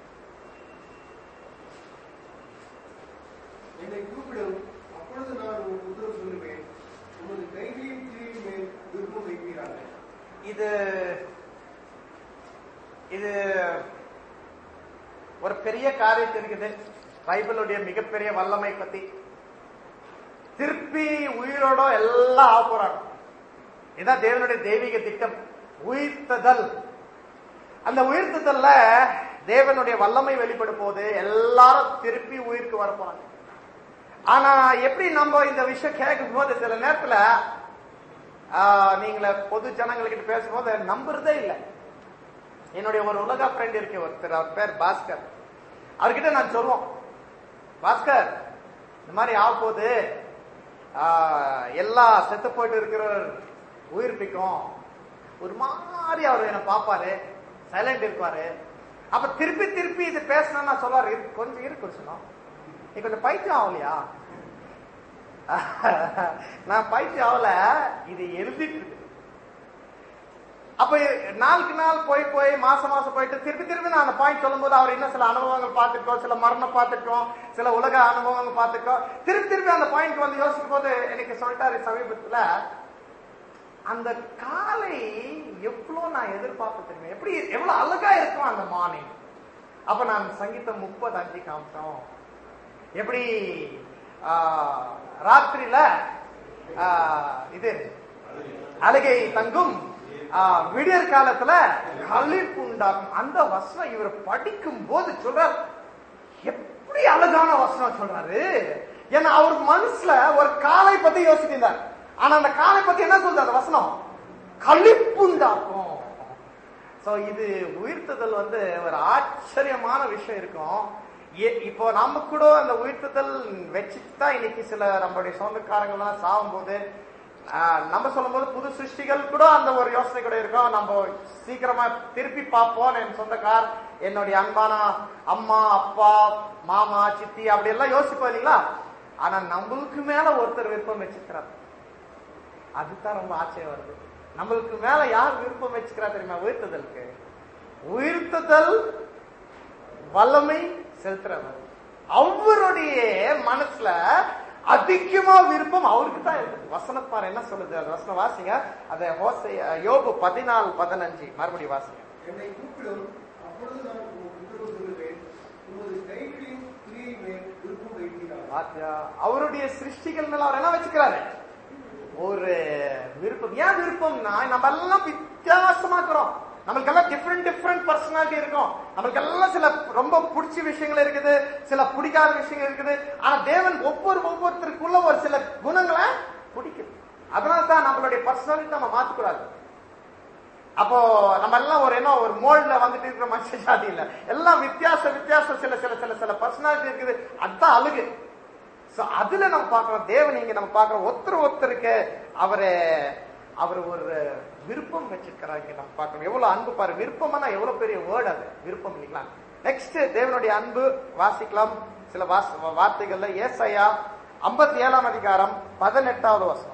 என்னை கூப்பிடும் அப்பொழுது நான் உன் உத்தரவு சொல்லுவேன் உமது கைகளையும் கீழின் மேல் விருப்பம் வைப்பீராக இது இது ஒரு பெரிய காரியத்தை இருக்குது பைபிளுடைய மிகப்பெரிய வல்லமை பத்தி திருப்பி உயிரோட எல்லாம் ஆக போறாங்க இதான் தேவனுடைய தெய்வீக திட்டம் உயிர்த்ததல் அந்த உயிர்த்ததல்ல தேவனுடைய வல்லமை வெளிப்பட போது எல்லாரும் திருப்பி உயிருக்கு வர போறாங்க ஆனா எப்படி நம்ம இந்த விஷயம் கேட்கும் போது சில நேரத்துல ஆஹ், நீங்கள பொது ஜனங்கள்கிட்ட பேசும்போது நம்புறதே இல்லை என்னுடைய ஒரு உலக ஃப்ரெண்ட் இருக்கு ஒருத்தர் அவர் பேர் பாஸ்கர் அவர்கிட்ட நான் சொல்லுவோம் பாஸ்கர் இந்த மாதிரி ஆக போகுது ஆஹ், எல்லா செத்து போயிட்டு இருக்கிற உயிர்ப்பிக்கும் ஒரு மாதிரி அவர் என்ன பார்ப்பாரு சைலண்ட் இருப்பாரு அப்ப திருப்பி திருப்பி இது பேசணும்னு நான் சொல்லுவாரு "இரு, கொஞ்சம் இருக்கு சொன்னோம் நீ கொஞ்சம் பைத்தியம் ஆகலையா நான் பைத்தியம் ஆகல இது எழுதிட்டு இருக்கு அப்ப நாளுக்கு நாள் போய் போய் மாசம் மாசம் போயிட்டு திருப்பி திருப்பி நான் அந்த பாயிண்ட் சொல்லும்போது அவர் இன்னும் சில அனுபவங்கள் பார்த்துருக்கோம் சில மரணம் பார்த்துருக்கோம் சில உலக அனுபவங்கள் பார்த்துருக்கோம் திருப்பி திருப்பி அந்த பாயிண்ட் வந்து யோசிக்கும் போது எனக்கு சொல்லிட்டாரு சமீபத்துல அந்த காலை எவ்வளவு நான் எதிர்பார்த்து தெரியுமா எப்படி எவ்வளவு அழகா இருக்கும் அந்த மார்னிங் அப்ப நான் சங்கீதம் முப்பது அஞ்சு காமிச்சோம் எப்படி ஆ, ராத்திரியில ஆ, இது அழுகை தங்கும் ஆ, விடியற் காலத்துல களிப்பு உண்டாகும் அந்த வசனம் இவர் படிக்கும் போது சொல்றார் எப்படி அழகான வசனம் சொல்றாரு ஏன்னா அவர் மனசுல ஒரு காலை பத்தி யோசிக்கிறார் ஆனா அந்த காலை பத்தி என்ன சொல்றது அந்த வசனம் களிப்புண்டாக்கும் சோ இது உயிர்த்ததல் வந்து ஒரு ஆச்சரியமான விஷயம் இருக்கும் ஏ- இப்போ நம்ம கூட அந்த உயிர்த்ததல் வச்சுட்டு தான் இன்னைக்கு சில நம்மளுடைய சொந்தக்காரங்கள்லாம் சாகும்போது ஆஹ், நம்ம சொல்லும்போது புது சிருஷ்டிகள் கூட அந்த ஒரு யோசனை கூட இருக்கும் நம்ம சீக்கிரமா திருப்பி பார்ப்போம் என் சொந்தக்கார் என்னுடைய அன்பான அம்மா அப்பா மாமா சித்தி அப்படி எல்லாம் யோசிப்போம் இல்லைங்களா ஆனா நம்மளுக்கு மேல ஒருத்தர் விருப்பம் வச்சிருக்கிறார் அதுதான் ரொம்ப ஆச்சரியம் வருது நம்மளுக்கு மேல யார் விருப்பம் வச்சுக்கிறா தெரியுமா உயிர்த்ததலுக்கு உயிர்த்ததல் வல்லமை செலுத்துறவர் அவருடைய மனசுல அதிகமா விருப்பம் அவருக்கு தான் இருக்கு வசனப்பார் என்ன சொல்லுது அந்த வசனம் வாசிங்க அதை ஹோசை யோபு பதினாலு பதினஞ்சு மறுபடியும் வாசிங்க என்னை கூப்பிடும் அப்பொழுது நான் உன் உத்தரவு சொல்லுவேன் உமது கைகளின் கிரியின் மேல் விருப்பம் வைப்பீராக பாத்தியா? அவருடைய சிருஷ்டிகள் மேல அவர் என்ன வச்சுக்கிறாரு ஒரு விருப்பம் ஏன் விருப்பம்னா நம்ம எல்லாம் வித்தியாசமா இருக்கிறோம் நம்மளுக்கெல்லாம் டிஃப்ரெண்ட் டிஃப்ரெண்ட் பர்சனாலிட்டி இருக்கும் நம்மளுக்கெல்லாம் சில ரொம்ப பிடிச்ச விஷயங்கள் இருக்குது சில பிடிக்காத விஷயங்கள் இருக்குது ஆனா தேவன் ஒவ்வொரு ஒவ்வொருத்தருக்குள்ள ஒரு சில குணங்களை பிடிக்குது அதனால தான் நம்மளுடைய பர்சனாலிட்டி நம்ம மாத்தக்கூடாது அப்போ நம்ம எல்லாம் ஒரு என்ன ஒரு மோல்ட்ல வந்துட்டு இருக்கிற மனுஷ ஜாதி இல்ல எல்லாம் வித்தியாச வித்தியாச சில சில சில சில பர்சனாலிட்டி இருக்குது அதுதான் அழுகு சோ அதுல நம்ம பார்க்கிறோம் தேவன் இங்க நம்ம பார்க்கிறோம் ஒருத்தர் ஒருத்தருக்கு அவரு அவர் ஒரு விருப்பம் வச்சிருக்கிறார் இங்க நம்ம பார்க்கிறோம் எவ்வளவு அன்பு பாரு விருப்பம்னா எவ்வளவு பெரிய வேர்டு அது விருப்பம் இல்லைங்களா நெக்ஸ்ட் தேவனுடைய அன்பு வாசிக்கலாம் சில வாஸ் வார்த்தைகள்ல ஏசையா ஐம்பத்தி ஏழாம் அதிகாரம் பதினெட்டாவது வசனம்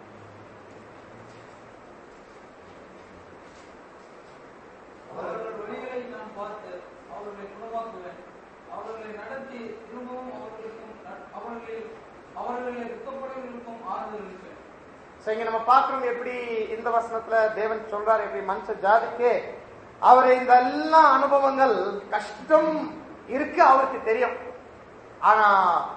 அவர்கள் வழிகளை நான் பார்த்து அவர்களை குணமாக்குவேன் அவர்களை நடத்தி திரும்பவும் அவர்களுக்கும் ந- அவர்களில் அவர்கள் அவர்களை துக்கப்படுவதற்கும் ஆறுதல் இருக்கு So, இங்க நம்ம பார்க்கிறோம் எப்படி இந்த வசனத்துல தேவன் சொல்றாரு எப்படி மனுஷ ஜாதிக்கு அவர் இந்த எல்லா அனுபவங்கள் கஷ்டம் இருக்கு அவருக்கு தெரியும் ஆனா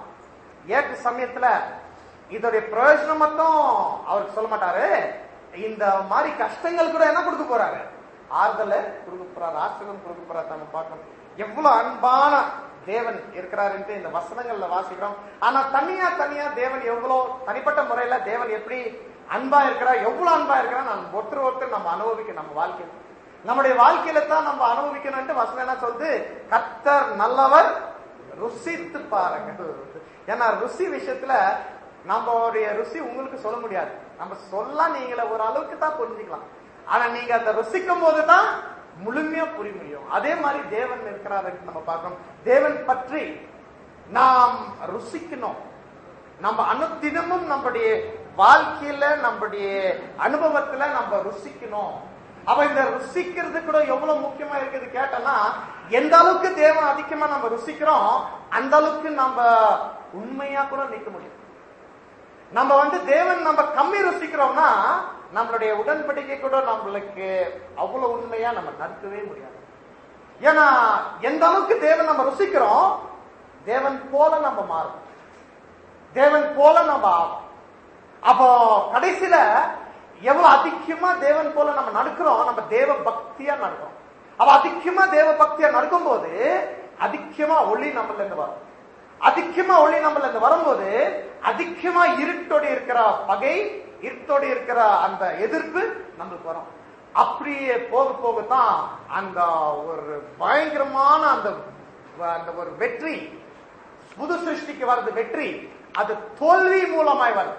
ஏற்ற சமயத்துல இதோடைய பிரயோஜனம் மட்டும் அவருக்கு சொல்ல மாட்டாரு இந்த மாதிரி கஷ்டங்கள் கூட என்ன கொடுக்க போறாரு ஆறுதலை கொடுக்க போறாரு ஆசிரியம் கொடுக்க போறாரு நம்ம பார்க்கணும் எவ்வளவு அன்பான தேவன் இருக்கிறாருன்ட்டு இந்த வசனங்கள்ல வாசிக்கிறோம் ஆனா தனியா தனியா தேவன் எவ்வளவு தனிப்பட்ட முறையில தேவன் எப்படி அன்பா இருக்கிறார் எவ்வளவு அன்பா இருக்கிறார் நம்ம ஒருத்தர் ஒருத்தர் நம்ம அனுபவிக்க நம்ம வாழ்க்கையில நம்முடைய வாழ்க்கையில தான் நம்ம அனுபவிக்கணும்ட்டு வசனம் என்ன சொல்லுது கர்த்தர் நல்லவர் ருசித்து பாருங்க ஏன்னா ருசி விஷயத்துல நம்மளுடைய ருசி உங்களுக்கு சொல்ல முடியாது நம்ம சொல்ல நீங்கள ஒரு அளவுக்கு தான் புரிஞ்சுக்கலாம் ஆனா நீங்க அதை ருசிக்கும் போதுதான் முழுமையா புரிய முடியும் அதே மாதிரி தேவன் இருக்கிறாரு நம்ம பார்க்கணும் தேவன் பற்றி நாம் ருசிக்கணும் நம்ம அனுதினமும் நம்முடைய வாழ்க்கையில நம்முடைய அனுபவத்துல நம்ம ருசிக்கணும் அப்ப இந்த ருசிக்கிறது கூட எவ்வளவு முக்கியமா இருக்குது கேட்டோம்னா எந்த அளவுக்கு தேவன் அதிகமா நம்ம ருசிக்கிறோம் அந்த அளவுக்கு நம்ம உண்மையா கூட நிக்க முடியும் நம்ம வந்து தேவன் நம்ம கம்மி ருசிக்கிறோம்னா நம்மளுடைய உடன்படிக்கை கூட நம்மளுக்கு அவ்வளவு உண்மையா நம்ம நடக்கவே முடியாது ஏன்னா எந்த அளவுக்கு தேவன் நம்ம ருசிக்கிறோம் தேவன் போல நம்ம மாறும் தேவன் போல நம்ம ஆகும் அப்போ கடைசியில எவ்வளவு அதிகமா தேவன் போல நம்ம நடக்கிறோம் நம்ம தேவ பக்தியா நடக்கிறோம் அப்ப அதிகமா தேவ பக்தியா நடக்கும் போது அதிகமா ஒளி நம்மள இருந்து வரும் அதிகமா ஒளி நம்மள இருந்து வரும்போது அதிகமா இருட்டோடு இருக்கிற பகை இருட்டோடு இருக்கிற அந்த எதிர்ப்பு நம்மளுக்கு வரும் அப்படியே போக போக தான் அந்த ஒரு பயங்கரமான அந்த அந்த ஒரு வெற்றி புது சிருஷ்டிக்கு வர்றது வெற்றி அது தோல்வி மூலமாய் வரும்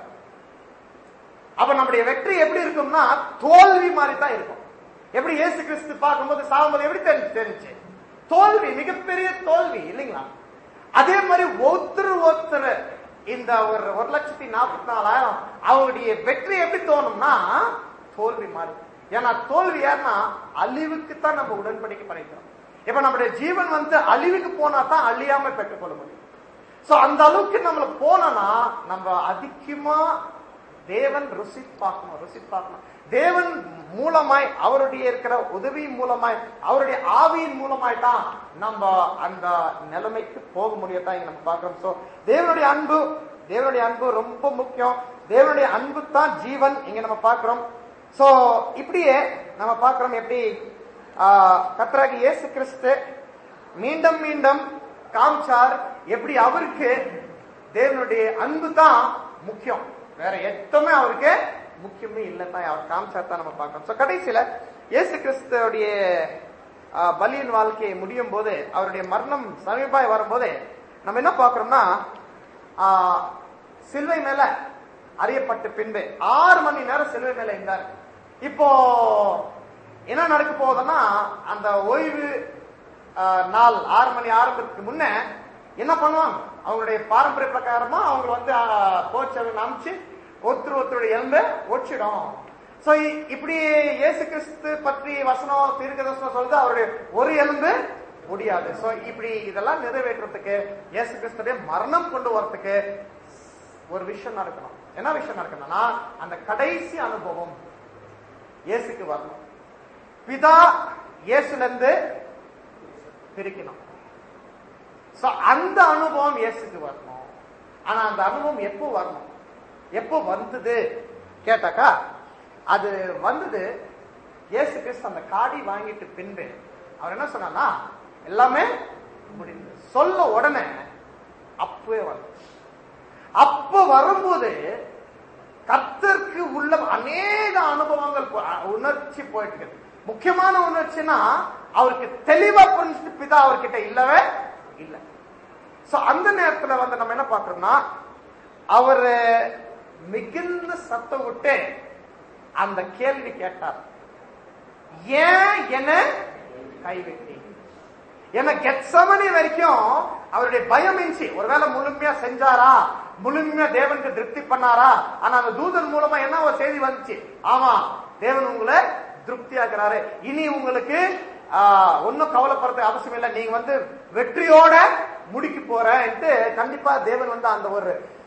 அப்ப நம்முடைய வெற்றி எப்படி இருக்கும்னா தோல்வி மாதிரி தான் இருக்கும் எப்படி இயேசு கிறிஸ்து பார்க்கும்போது சாகும்போது எப்படி தெரிஞ்சு தெரிஞ்சு தோல்வி மிகப்பெரிய தோல்வி இல்லைங்களா அதே மாதிரி ஒருத்தர் ஒருத்தர் இந்த ஒரு ஒரு லட்சத்தி நாற்பத்தி நாலாயிரம் அவருடைய வெற்றி எப்படி தோணும்னா தோல்வி மாதிரி ஏன்னா தோல்வி ஏன்னா அழிவுக்கு தான் நம்ம உடன்படிக்கை பண்ணிக்கிறோம் இப்ப நம்முடைய ஜீவன் வந்து அழிவுக்கு போனா தான் அழியாம பெற்றுக்கொள்ள முடியும் சோ அந்த அளவுக்கு நம்மள போனோம்னா நம்ம அதிகமா தேவன் ருசி பார்க்கணும் ருசி பார்க்கணும் தேவன் மூலமாய் அவருடைய இருக்கிற உதவி மூலமாய் அவருடைய ஆவியின் மூலமாய் தான் நம்ம அந்த நிலைமைக்கு போக முடியத்தான் இங்க நம்ம பார்க்கிறோம் சோ தேவனுடைய அன்பு தேவனுடைய அன்பு ரொம்ப முக்கியம் தேவனுடைய அன்பு தான் ஜீவன் இங்க நம்ம பார்க்கிறோம் சோ இப்படியே நம்ம பார்க்கிறோம் எப்படி கத்தராகி இயேசு கிறிஸ்து மீண்டும் மீண்டும் காமிச்சார் எப்படி அவருக்கு தேவனுடைய அன்பு தான் முக்கியம் வேற எதுவுமே அவருக்கு முக்கியமே இல்லைன்னா அவர் காமிச்சார் தான் நம்ம பார்க்கணும் சோ கடைசியில இயேசு கிறிஸ்துடைய பலியின் வாழ்க்கையை முடியும் போது அவருடைய மரணம் சமீபாய் வரும்போது நம்ம என்ன பார்க்கிறோம்னா சிலுவை மேல அறியப்பட்ட பின்பு ஆறு மணி நேரம் சிலுவை மேல இருந்தார் இப்போ என்ன நடக்க போகுதுன்னா அந்த ஓய்வு நாள் ஆறு மணி ஆரம்பத்துக்கு முன்ன என்ன பண்ணுவாங்க அவங்களுடைய பாரம்பரிய பிரகாரமா அவங்க வந்து போச்சவங்க அமைச்சு ஒருத்தர் ஒருத்தருடைய எலும்பு ஒச்சிடும் சோ இப்படி இயேசு கிறிஸ்து பற்றி வசனம் தீர்க்கதர்சனம் சொல்லுது அவருடைய ஒரு எலும்பு முடியாது சோ இப்படி இதெல்லாம் நிறைவேற்றுறதுக்கு இயேசு கிறிஸ்துடைய மரணம் கொண்டு வரதுக்கு ஒரு விஷயம் நடக்கணும் என்ன விஷயம் நடக்கணும்னா அந்த கடைசி அனுபவம் இயேசுக்கு வரணும் பிதா இயேசுல இருந்து பிரிக்கணும் சோ அந்த அனுபவம் இயேசுக்கு வரணும் ஆனா அந்த அனுபவம் எப்போ வரணும் எப்போ வந்தது கேட்டாக்கா அது வந்தது இயேசு கிறிஸ்து அந்த காடி வாங்கிட்டு பின்பு அவர் என்ன சொன்னா எல்லாமே முடிந்தது சொல்ல உடனே அப்பவே வந்து அப்ப வரும்போது கர்த்தருக்கு உள்ள அநேக அனுபவங்கள் உணர்ச்சி போயிட்டு இருக்கு முக்கியமான உணர்ச்சினா அவருக்கு தெளிவா புரிஞ்சுட்டு பிதா அவர்கிட்ட இல்லவே இல்ல சோ அந்த நேரத்துல வந்து நம்ம என்ன பாக்குறோம்னா அவர் மிகுந்த சத்தம் விட்டு அந்த கேள்வி கேட்டார் ஏன் என்ன கைவிட்டீங்க ஏன்னா கெட்சமனி வரைக்கும் அவருடைய பயம் இருந்துச்சு ஒருவேளை முழுமையா செஞ்சாரா முழுமையா தேவனுக்கு திருப்தி பண்ணாரா ஆனா அந்த தூதன் மூலமா என்ன ஒரு செய்தி வந்துச்சு ஆமா தேவன் உங்களை திருப்தி ஆக்குறாரு இனி உங்களுக்கு ஒன்னும் கவலைப்படுறது அவசியம் இல்லை நீங்க வந்து வெற்றியோட முடிக்க போறேன்ட்டு கண்டிப்பா தேவன் வந்து அந்த ஒரு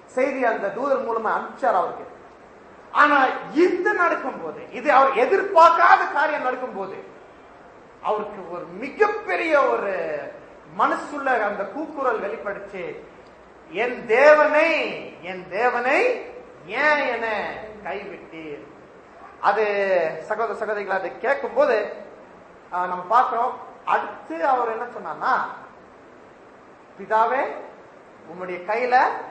செய்தி அந்த தூதர் மூலமா அனுப்பிச்சார் அவருக்கு ஆனா இது நடக்கும்போது இது அவர் எதிர்பார்க்காத காரியம் நடக்கும்போது அவருக்கு ஒரு மிகப்பெரிய ஒரு மனசுள்ள அந்த கூக்குரல் வெளிப்படுச்சு என் தேவனை என் தேவனை ஏன் என கைவிட்டீர் அது சகோதர சகோதரிகள் அதை கேட்கும் போது நம்ம பார்க்கிறோம் அடுத்து அவர் என்ன சொன்னார்னா பிதாவே உம்முடைய கையில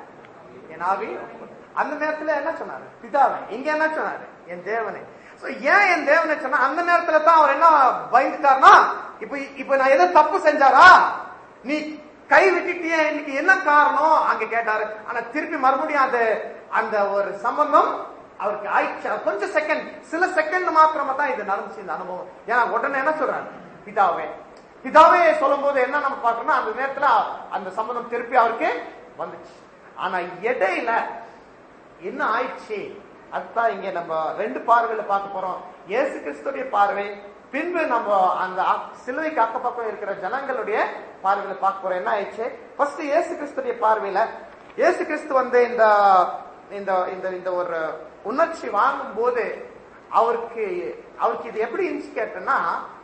என் ஆவி அந்த நேரத்துல என்ன சொன்னாரு பிதாவே இங்க என்ன சொன்னாரு என் தேவனை So, ஏன் என் தேவனை சொன்னா அந்த நேரத்துல தான் அவர் என்ன பயந்துட்டார்னா இப்ப இப்ப நான் எதோ தப்பு செஞ்சாரா நீ கை விட்டுட்டிய இன்னைக்கு என்ன காரணம் அங்க கேட்டாரு ஆனா திருப்பி மறுபடியும் அந்த அந்த ஒரு சம்பந்தம் அவருக்கு ஆயிடுச்சு அது கொஞ்சம் செகண்ட் சில செகண்ட் மாத்திரமா தான் இது நடந்துச்சு இந்த அனுபவம் ஏன்னா உடனே என்ன சொல்றாரு பிதாவே பிதாவே சொல்லும் போது என்ன நம்ம பார்க்கணும்னா அந்த நேரத்துல அந்த சம்பந்தம் திருப்பி அவருக்கு வந்துச்சு ஆனா இடையில என்ன ஆயிடுச்சு அதுதான் இங்க நம்ம ரெண்டு பார்வையில பார்க்க போறோம் இயேசு கிறிஸ்துடைய பார்வை பின்பு நம்ம அந்த அக்- சிலுவைக்கு அக்கப்பக்கம் இருக்கிற ஜனங்களுடைய பார்வையில பார்க்க போறோம் என்ன ஆயிடுச்சு ஃபர்ஸ்ட் இயேசு கிறிஸ்துடைய பார்வையில இயேசு கிறிஸ்து வந்து இந்த இந்த இந்த இந்த ஒரு உணர்ச்சி வாங்கும் போது அவருக்கு அவருக்கு இது எப்படி இருந்துச்சு கேட்டேன்னா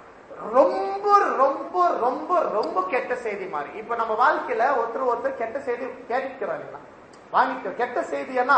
ரொம்ப ரொம்ப ரொம்ப ரொம்ப கெட்ட செய்தி மாதிரி இப்ப நம்ம வாழ்க்கையில ஒருத்தர் ஒருத்தர் கெட்ட செய்தி கேட்டுக்கிறோம் இல்லைங்களா வாங்கிக்கிறோம் கெட்ட செய்தியன்னா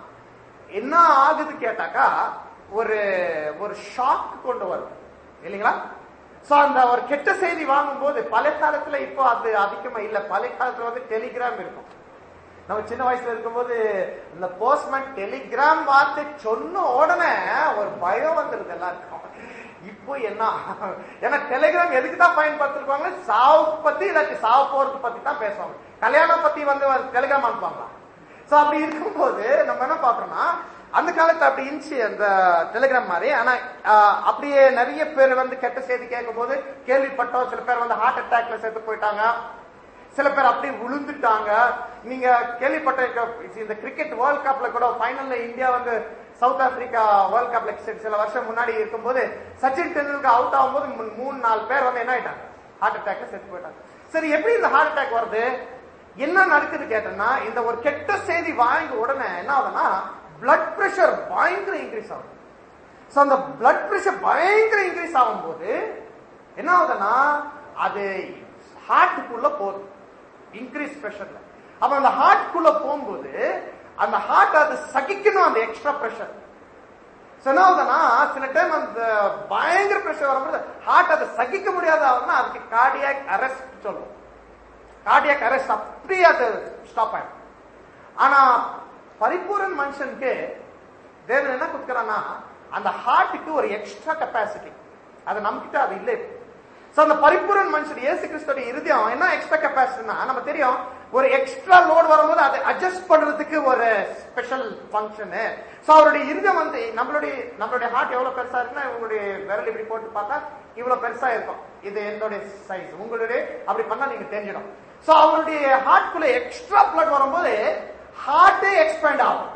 என்ன ஆகுது கேட்டாக்கா ஒரு ஒரு ஷாக் கொண்டு வரும் இல்லைங்களா சோ அந்த ஒரு கெட்ட செய்தி வாங்கும்போது பழைய காலத்துல இப்போ அது அதிகமா இல்ல பழைய காலத்துல வந்து டெலிகிராம் இருக்கும் நம்ம சின்ன வயசுல இருக்கும்போது இந்த போஸ்ட்மேன் டெலிகிராம் வார்த்தை சொன்ன உடனே ஒரு பயம் வந்துருது எல்லாருக்கும் இப்போ என்ன ஏன்னா டெலிகிராம் எதுக்கு தான் பயன்படுத்திருப்பாங்க சாவு பத்தி இல்லாட்டி சாவு போறது பத்தி தான் பேசுவாங்க கல்யாணம் பத்தி வந்து டெலிகிராம் அனுப்புவாங்களா சோ அப்படி இருக்கும்போது நம்ம என்ன பாக்குறோம்னா அந்த காலத்துல அப்படி இருந்துச்சு அந்த டெலிகிராம் மாதிரி ஆனா ஆஹ், அப்படியே நிறைய பேர் வந்து கெட்ட செய்தி கேட்கும் போது கேள்விப்பட்டோம் சில பேர் வந்து ஹார்ட் அட்டாக்ல செத்து போயிட்டாங்க சில பேர் அப்படியே விழுந்துட்டாங்க நீங்க கேள்விப்பட்ட இருக்க- இந்த கிரிக்கெட் வேர்ல்ட் கப்ல கூட ஃபைனல்ல இந்தியா வந்து சவுத் ஆப்பிரிக்கா வேர்ல்ட் கப்ல சில- சில வருஷம் முன்னாடி இருக்கும்போது சச்சின் டெண்டுல்கர் அவுட் ஆகும்போது மூ- மூணு நாலு பேர் வந்து என்ன ஆயிட்டாங்க ஹார்ட் அட்டாக் செத்து போயிட்டாங்க சரி எப்படி இந்த ஹார்ட் அட்டாக் வருது என்ன நடக்குது கேட்டோம்னா இந்த ஒரு கெட்ட செய்தி வாங்கி உடனே என்ன ஆகுதுன்னா பிளட் பிரஷர் பயங்கர இன்க்ரீஸ் ஆகுது சோ அந்த பிளட் பிரஷர் பயங்கர இன்க்ரீஸ் ஆகும்போது என்ன ஆகுதுன்னா அது ஹார்ட்டுக்குள்ள போகுது இன்க்ரீஸ் பிரஷர்ல அப்ப அந்த ஹார்ட்குள்ள போகும்போது அந்த ஹார்ட் அது சகிக்கணும் அந்த எக்ஸ்ட்ரா பிரஷர் என்ன ஆகுதுன்னா சில டைம் அந்த பயங்கர பிரஷர் வரும்போது ஹார்ட் அதை சகிக்க முடியாத ஆகுதுன்னா அதுக்கு கார்டியாக் அரெஸ்ட் சொல்லுவோம் கார்டியாக் அரெஸ்ட் அப்படியே அது ஸ்டாப் ஆயிடும் ஆனா பரிபூரன் மனுஷனுக்கு தேவன் என்ன கொடுக்கறான்னா அந்த ஹார்ட்டுக்கு ஒரு எக்ஸ்ட்ரா கெப்பாசிட்டி அது நம்மகிட்ட அது இல்லை சோ அந்த பரிபூரன் மனுஷன் இயேசு கிறிஸ்துவோட இருதயம் என்ன எக்ஸ்ட்ரா கெப்பாசிட்டினா நம்ம தெரியும் ஒரு எக்ஸ்ட்ரா லோட் வரும்போது அதை அட்ஜஸ்ட் பண்றதுக்கு ஒரு ஸ்பெஷல் ஃபங்க்ஷன் சோ அவருடைய இருதயம் வந்து நம்மளுடைய நம்மளுடைய ஹார்ட் எவ்வளவு பெருசா இருக்குன்னா உங்களுடைய விரல் இப்படி போட்டு பார்த்தா இவ்வளவு பெருசா இருக்கும் இது என்னுடைய சைஸ் உங்களுடைய அப்படி பண்ணா நீங்க தெரிஞ்சிடும் சோ அவருடைய ஹார்ட்குள்ள எக்ஸ்ட்ரா பிளட் வரும்போது ஹார்ட்டே எக்ஸ்பேண்ட் ஆகும்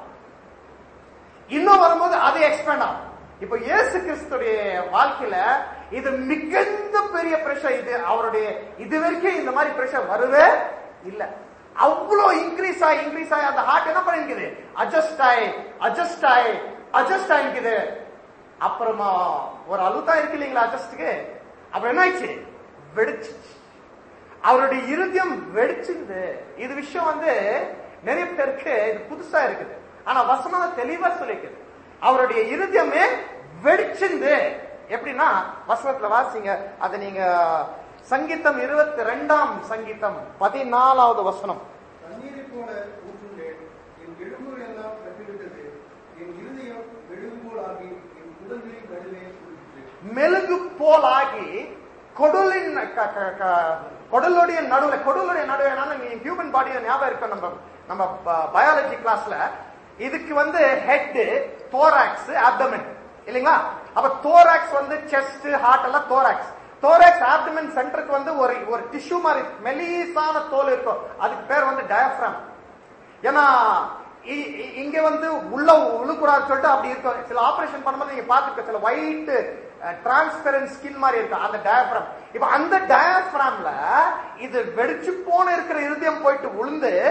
இன்னும் வரும்போது அது எக்ஸ்பேண்ட் ஆகும் இப்ப இயேசு கிறிஸ்துடைய வாழ்க்கையில இது மிகுந்த பெரிய பிரஷர் இது அவருடைய இது வரைக்கும் இந்த மாதிரி பிரஷர் வரவே இல்ல அவ்வளவு இன்க்ரீஸ் ஆகி இன்க்ரீஸ் ஆகி அந்த ஹார்ட் என்ன பண்ணிருக்குது அட்ஜஸ்ட் ஆகி அட்ஜஸ்ட் ஆகி அட்ஜஸ்ட் ஆகிக்குது அப்புறமா ஒரு அழுத்தம் இருக்கு இல்லைங்களா அட்ஜஸ்டுக்கு அப்ப என்ன ஆயிடுச்சு வெடிச்சிச்சு அவருடைய இருதயம் வெடிச்சிருந்து இது விஷயம் வந்து நிறைய பேருக்கு இது புதுசா இருக்குது ஆனா வசனம் தெளிவா சொல்லிக்குது அவருடைய இருதயமே வெடிச்சிருந்து எப்படின்னா வசனத்துல வாசிங்க அதை நீங்க சங்கீதம் இருபத்தி ரெண்டாம் சங்கீதம் பதினாலாவது வசனம் தண்ணீரை போல ஊற்றுண்டேன் என் எலும்புகள் எல்லாம் கட்டிவிட்டது என் இருதயம் மெழுகு போல் ஆகி என் குடல்களின் நடுவே குளிர்ந்தது மெழுகு போலாகி கொடலின் க- க- க- கொடலுடைய நடுவுல கொடலுடைய நடுவே நீ ஹியூமன் பாடியில ஞாபகம் இருக்கும் நம்ம நம்ம பயாலஜி கிளாஸ்ல இதுக்கு வந்து ஹெட் தோராக்ஸ் abdomen இல்லைங்களா அப்ப தோராக்ஸ் வந்து செஸ்ட் ஹார்ட் எல்லாம் தோராக்ஸ் தோராக்ஸ் abdomen சென்டருக்கு வந்து ஒரு ஒரு டிஷ்யூ மாதிரி மெலிசான தோல் இருக்கும் அதுக்கு பேர் வந்து டயஃப்ராம் ஏன்னா இ- இ- இங்க வந்து உள்ள உழுக்கூடாது சொல்லிட்டு அப்படி இருக்கும் சில ஆபரேஷன் பண்ணும்போது நீங்க பாத்துக்க சில ஒயிட் டிரான்ஸ்பெரண்ட் ஸ்கின் மாதிரி இருக்கும் அந்த டயப்ராம் இப்ப அந்த டயப்ராம்ல இது வெடிச்சு போன இருக்கிற இருதயம் போயிட்டு உளுந்து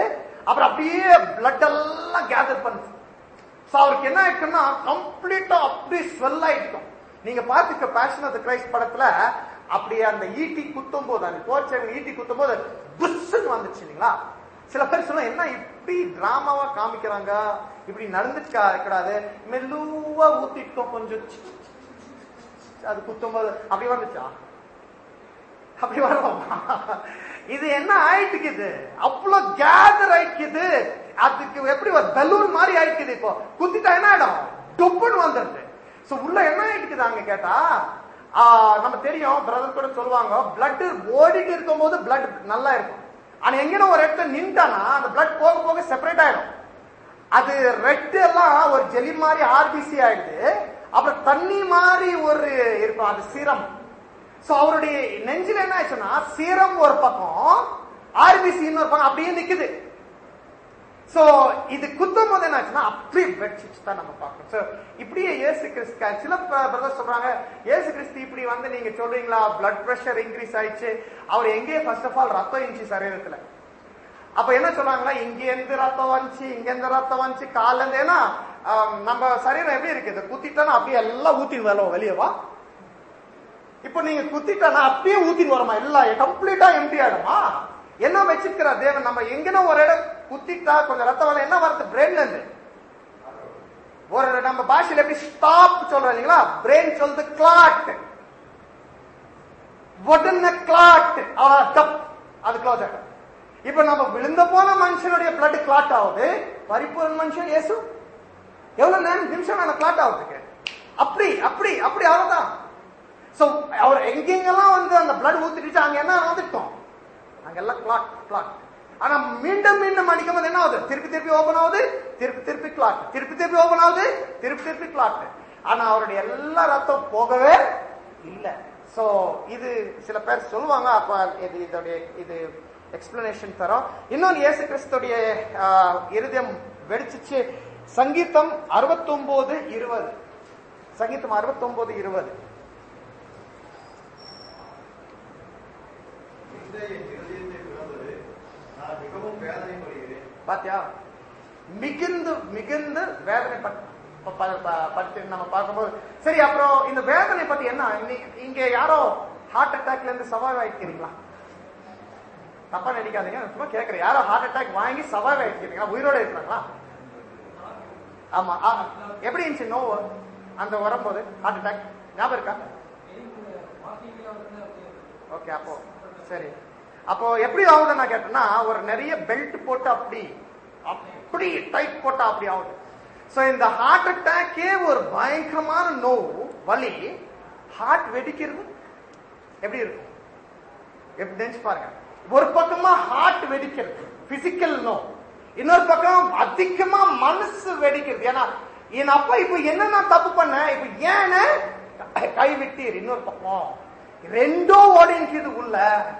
அப்புறம் அப்படியே பிளட் எல்லாம் கேதர் பண்ணுச்சு சோ அவருக்கு என்ன ஆயிடுச்சுன்னா கம்ப்ளீட்டா அப்படி ஸ்வெல் ஆயிடுக்கும் நீங்க பாத்துக்க பேஷன் ஆஃப் கிரைஸ்ட் படத்துல அப்படியே அந்த ஈட்டி குத்தும் போது அந்த போர்ச்சவன் ஈட்டி குத்தும் போது புஷ்ன்னு வந்துச்சு இல்லைங்களா சில பேர் சொல்ல என்ன இப்படி டிராமாவா காமிக்கிறாங்க இப்படி நடந்துட்டு கூடாது மெல்லுவா ஊத்திட்டோம் கொஞ்சம் சி, சி, சி, சி, அது குத்தும் போது அப்படி வந்துச்சா அப்படி வரும் இது என்ன ஆயிட்டுக்குது அவ்வளவு கேதர் ஆயிக்குது அதுக்கு எப்படி ஒரு பலூன் மாதிரி ஆயிக்குது இப்போ குத்திட்டா என்ன ஆயிடும் டொப்புன்னு வந்துருது சோ உள்ள என்ன ஆயிட்டுக்குது அங்க கேட்டா ஆ, நம்ம தெரியும் பிரதர் கூட சொல்லுவாங்க பிளட் ஓடிட்டு இருக்கும் போது பிளட் நல்லா இருக்கும் ஆனா எங்கேனா ஒரு இடத்துல நின்ட்டானா அந்த பிளட் போக போக செப்பரேட் ஆயிடும் அது ரெட் எல்லாம் ஒரு ஜெலி மாதிரி ஆர்பிசி ஆயிடுது அப்புறம் தண்ணி மாதிரி ஒரு இருக்கும் அது சீரம் சோ அவருடைய நெஞ்சில என்ன ஆச்சுன்னா சீரம் ஒரு பக்கம் ஆர்பிசி இன்னொரு பக்கம் அப்படியே நிக்குது சோ இது குத்தும் போது என்ன ஆச்சுன்னா அப்படியே வெடிச்சிச்சு தான் நம்ம பார்க்கணும் சோ இப்படியே இயேசு கிறிஸ்து சில பிரதர் சொல்றாங்க இயேசு கிறிஸ்து இப்படி வந்து நீங்க சொல்றீங்களா பிளட் பிரஷர் இன்க்ரீஸ் ஆயிடுச்சு அவர் எங்கேயே ஃபர்ஸ்ட் ஆஃப் ஆல் ரத்தம் இருந்துச்சு சரீரத்துல அப்ப என்ன சொல்றாங்களா இங்க இருந்து ரத்தம் வந்துச்சு இங்க இருந்து ரத்தம் வந்துச்சு கால்ல இருந்து ஏன்னா ஆம், நம்ம சரீரம் எப்படி இருக்குது குத்திட்டோன்னா அப்படியே எல்லாம் ஊத்தின்னு வரலாம் வெளியே வா இப்போ நீங்க குத்திட்டா அப்படியே ஊத்தின்னு வருமா எல்லாம் கம்ப்ளீட்டா எம்டி ஆயிடுமா என்ன வச்சிருக்கிற தேவன் நம்ம எங்கனா ஒரு இடம் குத்திட்டா கொஞ்சம் ரத்தம் வரல என்ன வருது பிரெயின்ல இருந்து ஒரு நம்ம பாஷையில எப்படி ஸ்டாப் சொல்றோம் இல்லைங்களா பிரெயின் சொல்றது கிளாட் உடனே கிளாட் டப் அது க்ளோஸ் ஆகும் இப்ப நம்ம விழுந்த போன மனுஷனுடைய பிளட் கிளாட் ஆகுது பரிபூர்ண மனுஷன் இயேசு எவ்வளவு நேரம் நிமிஷம் வேணும் கிளாட் ஆகுறதுக்கு அப்படி அப்படி அப்படி அவ்வளவுதான் சோ அவர் எங்கெங்கெல்லாம் வந்து அந்த பிளட் ஊத்திடுச்சு அங்க என்ன வந்துட்டோம் அங்கெல்லாம் கிளாட் கிளாட் ஆனா மீண்டும் மீண்டும் அடிக்கும் போது என்ன ஆகுது திருப்பி திருப்பி ஓபன் ஆகுது திருப்பி திருப்பி கிளாட் திருப்பி திருப்பி ஓபன் ஆகுது திருப்பி திருப்பி கிளாட் ஆனா அவருடைய எல்லா ரத்தம் போகவே இல்ல சோ இது சில பேர் சொல்லுவாங்க அப்ப இது இதோடைய இது எக்ஸ்பிளனேஷன் தரோம் இன்னொன்னு இயேசு கிறிஸ்துடைய ஆஹ், இருதயம் வெடிச்சிச்சு சங்கீதம் அறுபத்தொன்பது இருபது சங்கீதம் அறுபத்தொன்பது இருபது இந்த என் இருதயத்தை பிளந்தது நான் மிகவும் வேதனைப்படுகிறேன் பாத்தியா மிகுந்து மிகுந்து வேதனை பட்- ப- ப- ப- படுத்தி நம்ம பார்க்கும்போது சரி அப்புறம் இந்த வேதனை பத்தி என்ன இன்னி- இங்க யாரோ ஹார்ட் அட்டாக்ல இருந்து சவாய் ஆயிக்கிறீங்களா தப்பா நினைக்காதீங்க நான் சும்மா கேட்கிறேன் யாரோ ஹார்ட் அட்டாக் வாங்கி சவாய் ஆயிக்கிறீங்களா உயிரோட இருக்கிறாங்களா ஆமா ஆ, எப்படி இருந்துச்சு நோவு அந்த வரும்போது ஹார்ட் அட்டாக் ஞாபகம் இருக்கா ஓகே அப்போ சரி அப்போ எப்படி ஆகுது நான் கேட்டேன்னா ஒரு நிறைய பெல்ட் போட்டு அப்படி அப்படி டைட் போட்டா அப்படி ஆகுது சோ இந்த ஹார்ட் அட்டாக்கே ஒரு பயங்கரமான நோவு வலி ஹார்ட் வெடிக்கிறது எப்படி இருக்கும் எப்படி நினைச்சு பாருங்க ஒரு பக்கமா ஹார்ட் வெடிக்கிறது பிசிக்கல் நோ இன்னொரு பக்கம் அதிகமா மனசு வெடிக்கிறது ஏன்னா என் அப்பா இப்ப என்ன நான் தப்பு பண்ண இப்ப ஏன்னு கை விட்டீர் இன்னொரு பக்கம் ரெண்டும் ஓடிக்குது உள்ள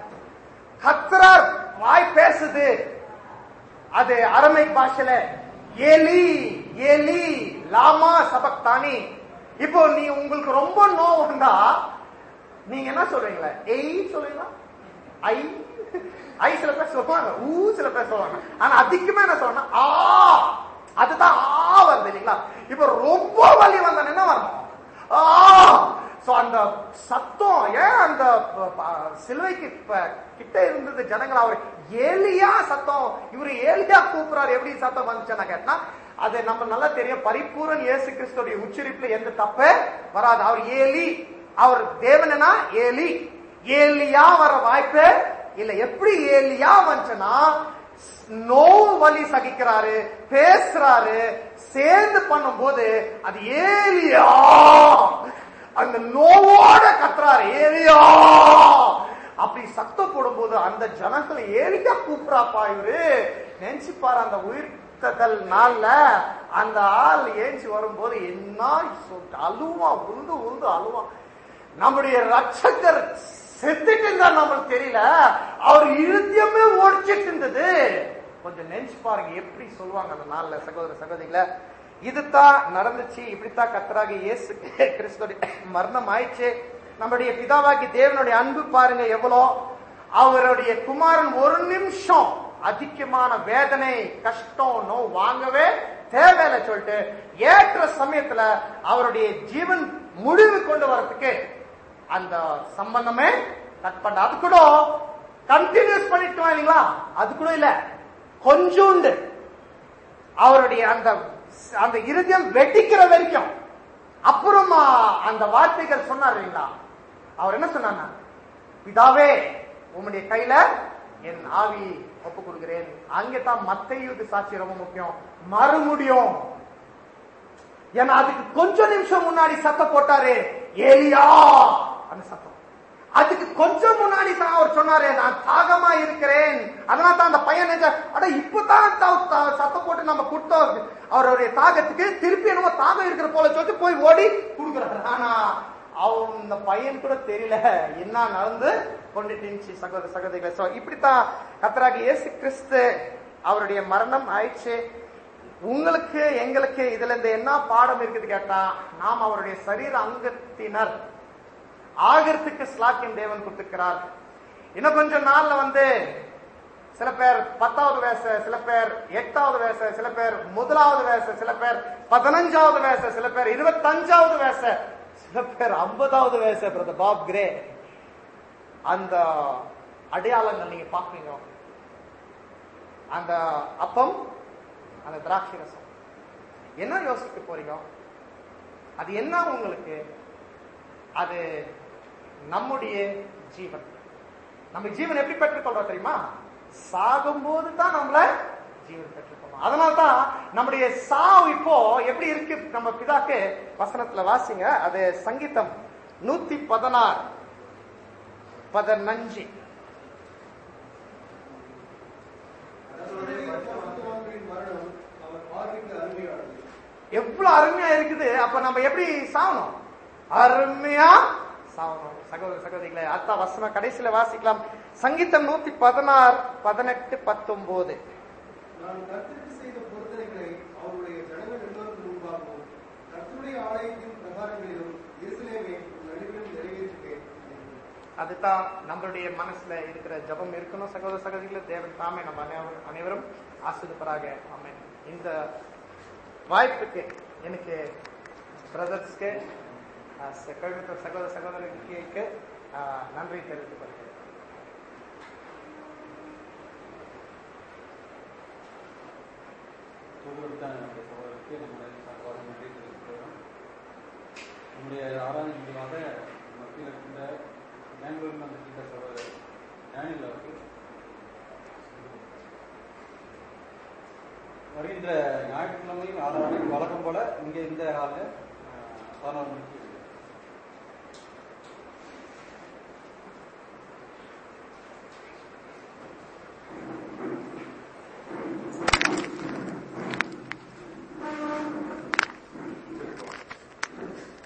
கத்ரார் வாய் பேசுது அது அரமைக் பாஷையில ஏலி ஏலி லாமா சபக்தானி இப்போ நீ உங்களுக்கு ரொம்ப நோவு வந்தா நீங்க என்ன சொல்றீங்களா எய் சொல்றீங்களா ஐ ஐ சில பேர் சொல்லுவாங்க ஊ சில பேர் சொல்லுவாங்க ஆனா அதிகமா என்ன சொல்லணும் ஆ அதுதான் ஆ வருது இல்லைங்களா இப்ப ரொம்ப வலி வந்தா என்ன வரணும் ஆ சோ அந்த சத்தம் ஏன் அந்த ப- ப- சிலுவைக்கு ப- கிட்ட இருந்தது ஜனங்கள் அவர் ஏலியா சத்தம் இவரு ஏலியா கூப்பிடுறாரு எப்படி சத்தம் வந்துச்சு நான் கேட்டா அது நம்ம நல்லா தெரியும் பரிபூரன் இயேசு கிறிஸ்துடைய உச்சரிப்புல எந்த தப்பே வராது அவர் ஏலி அவர் தேவனா ஏலி ஏலியா வர வாய்ப்பு இல்ல எப்படி ஏலியா வந்துச்சுன்னா நோவு வலி சகிக்கிறாரு பேசுறாரு சேர்ந்து பண்ணும்போது அது ஏலியா அந்த நோவோட கத்துறாரு ஏலியா அப்படி சத்தம் போடும்போது அந்த ஜனங்களை ஏலியா கூப்பிடுறாப்பா இவரு நினைச்சு பாரு அந்த உயிர்த்தல் நாள்ல அந்த ஆள் ஏஞ்சி வரும்போது என்ன சொல்லிட்டு அழுவான் உருண்டு உருண்டு அழுவான் நம்முடைய ரட்சகர் செத்துட்டு இருந்தா நம்மளுக்கு தெரியல அவர் இருத்தியமே ஒடிச்சிட்டு இருந்தது கொஞ்சம் நினைச்சு பாருங்க எப்படி சொல்லுவாங்க அந்த நாள்ல சகோதர சகோதரிகள இதுதான் நடந்துச்சு இப்படித்தான் கத்தராக இயேசு கிறிஸ்துடைய மரணம் ஆயிடுச்சு நம்முடைய பிதாவாகி தேவனுடைய அன்பு பாருங்க எவ்வளோ அவருடைய குமாரன் ஒரு நிமிஷம் அதிகமான வேதனை கஷ்டம் நோ வாங்கவே தேவையில்லை சொல்லிட்டு ஏற்ற சமயத்துல அவருடைய ஜீவன் முடிவு கொண்டு வரதுக்கு அந்த சம்பந்தமே கட் பண்ண அது கூட கண்டினியூஸ் பண்ணிட்டு இல்லைங்களா அது கூட இல்ல கொஞ்சோண்டு அவருடைய அந்த அந்த இருதயம் வெட்டிக்கிற வரைக்கும் அப்புறமா அந்த வார்த்தைகள் சொன்னார் இல்லைங்களா அவர் என்ன சொன்னாங்க பிதாவே உம்முடைய கையில என் ஆவி ஒப்பு கொடுக்கிறேன் அங்கே தான் மத்தையுது சாட்சி ரொம்ப முக்கியம் மறுமுடியும் ஏன்னா அதுக்கு கொஞ்ச நிமிஷம் முன்னாடி சத்தம் போட்டாரு ஏலியா அந்த சத்தம் அதுக்கு கொஞ்சம் முன்னாடி தான் அவர் சொன்னாரு நான் தாகமா இருக்கிறேன் அதனால தான் அந்த பையன் நினைச்சா, அட இப்பதான் த- த- சத்தம் போட்டு நம்ம கொடுத்தோம் அவருடைய தாகத்துக்கு திருப்பி என்னமோ தாகம் இருக்கிற போல சொல்லிட்டு போய் ஓடி கொடுக்குறாரு ஆனா அவன் இந்த பையன் கூட தெரியல என்ன நடந்து கொண்டுட்டு இருந்துச்சு சகோதர சகோதரிகளை So, இப்படித்தான் கத்தராகி இயேசு கிறிஸ்து அவருடைய மரணம் ஆயிடுச்சு உங்களுக்கு எங்களுக்கு இதுல இந்த என்ன பாடம் இருக்குது கேட்டா நாம் அவருடைய சரீர அங்கத்தினர் ஆகிறதுக்கு ஸ்லாக்கியம் தேவன் கொடுத்திருக்கிறார் இன்னும் கொஞ்சம் நாள்ல வந்து சில பேர் பத்தாவது வேச சில பேர் எட்டாவது வேச சில பேர் முதலாவது வேச சில பேர் பதினஞ்சாவது வேச சில பேர் இருபத்தஞ்சாவது வேச சில பேர் ஐம்பதாவது வேச பிரதர் பாப் கிரே அந்த அடையாளங்கள் நீங்க பாக்குறீங்க அந்த அப்பம் அந்த திராட்சை ரசம் என்ன யோசிக்க போறீங்க அது என்ன உங்களுக்கு அது நம்முடைய ஜீவன் நம்ம ஜீவன் எப்படி பெற்றுக்கொள்றோம் தெரியுமா சாகும்போது தான் நம்மள ஜீவன் பெற்றுக்கொள்றோம் அதனால தான் நம்முடைய சாவு இப்போ எப்படி இருக்கு நம்ம பிதாக்கு வசனத்துல வாசிங்க அது சங்கீதம் நூத்தி பதினாறு பதினஞ்சு கர்த்தருடைய பரிசுத்தவான்களின் மரணம் அவர் பார்வைக்கு அருமையானது எவ்வளவு அருமையா இருக்குது அப்ப நம்ம எப்படி சாகணும் அருமையா சாகணும் சகோதர சகோதரிகளை அத்தா வசனம் கடைசியில வாசிக்கலாம் சங்கீதம் நூத்தி பதினாறு பதினெட்டு பத்தொன்பது நான் கர்த்தருக்கு செய்த பொருத்தனைகளை அவருடைய ஜனங்கள் எல்லோருக்கும் முன்பாகவும் கர்த்தருடைய ஆலயத்தின் பிரகாரங்களிலும் எருசலேமே உன் நடுவிலும் நிறைவேற்றுவேன் அதுதான் நம்மளுடைய மனசுல இருக்கிற ஜபம் இருக்கணும் சகோதர சகோதரிகளை தேவன் தாமே நம்ம அனைவரும் அனைவரும் ஆசிரியப்பராக ஆமென் இந்த வாய்ப்புக்கு எனக்கு பிரதர்ஸ்க்கு கோயம்புத்தூர் சகோதர சகோதரிக்கு அஹ், நன்றி தெரிவித்துக் கொள்கிறேன் ஒவ்வொருத்தான நம்முடைய சகோதரருக்கு நம்முடைய சார்பாக நன்றி தெரிவித்துக்கிறோம் நம்முடைய ஆராய்ச்சி முடிவாக மத்தியில் இருக்கின்ற பெங்களூரில் வந்திருக்கின்ற சகோதரர் டேனியல் அவர்கள் வருகின்ற ஞாயிற்றுக்கிழமையும் ஆறாம் வழக்கம் போல இங்கே இந்த ஹாலில் பதினோரு மணிக்கு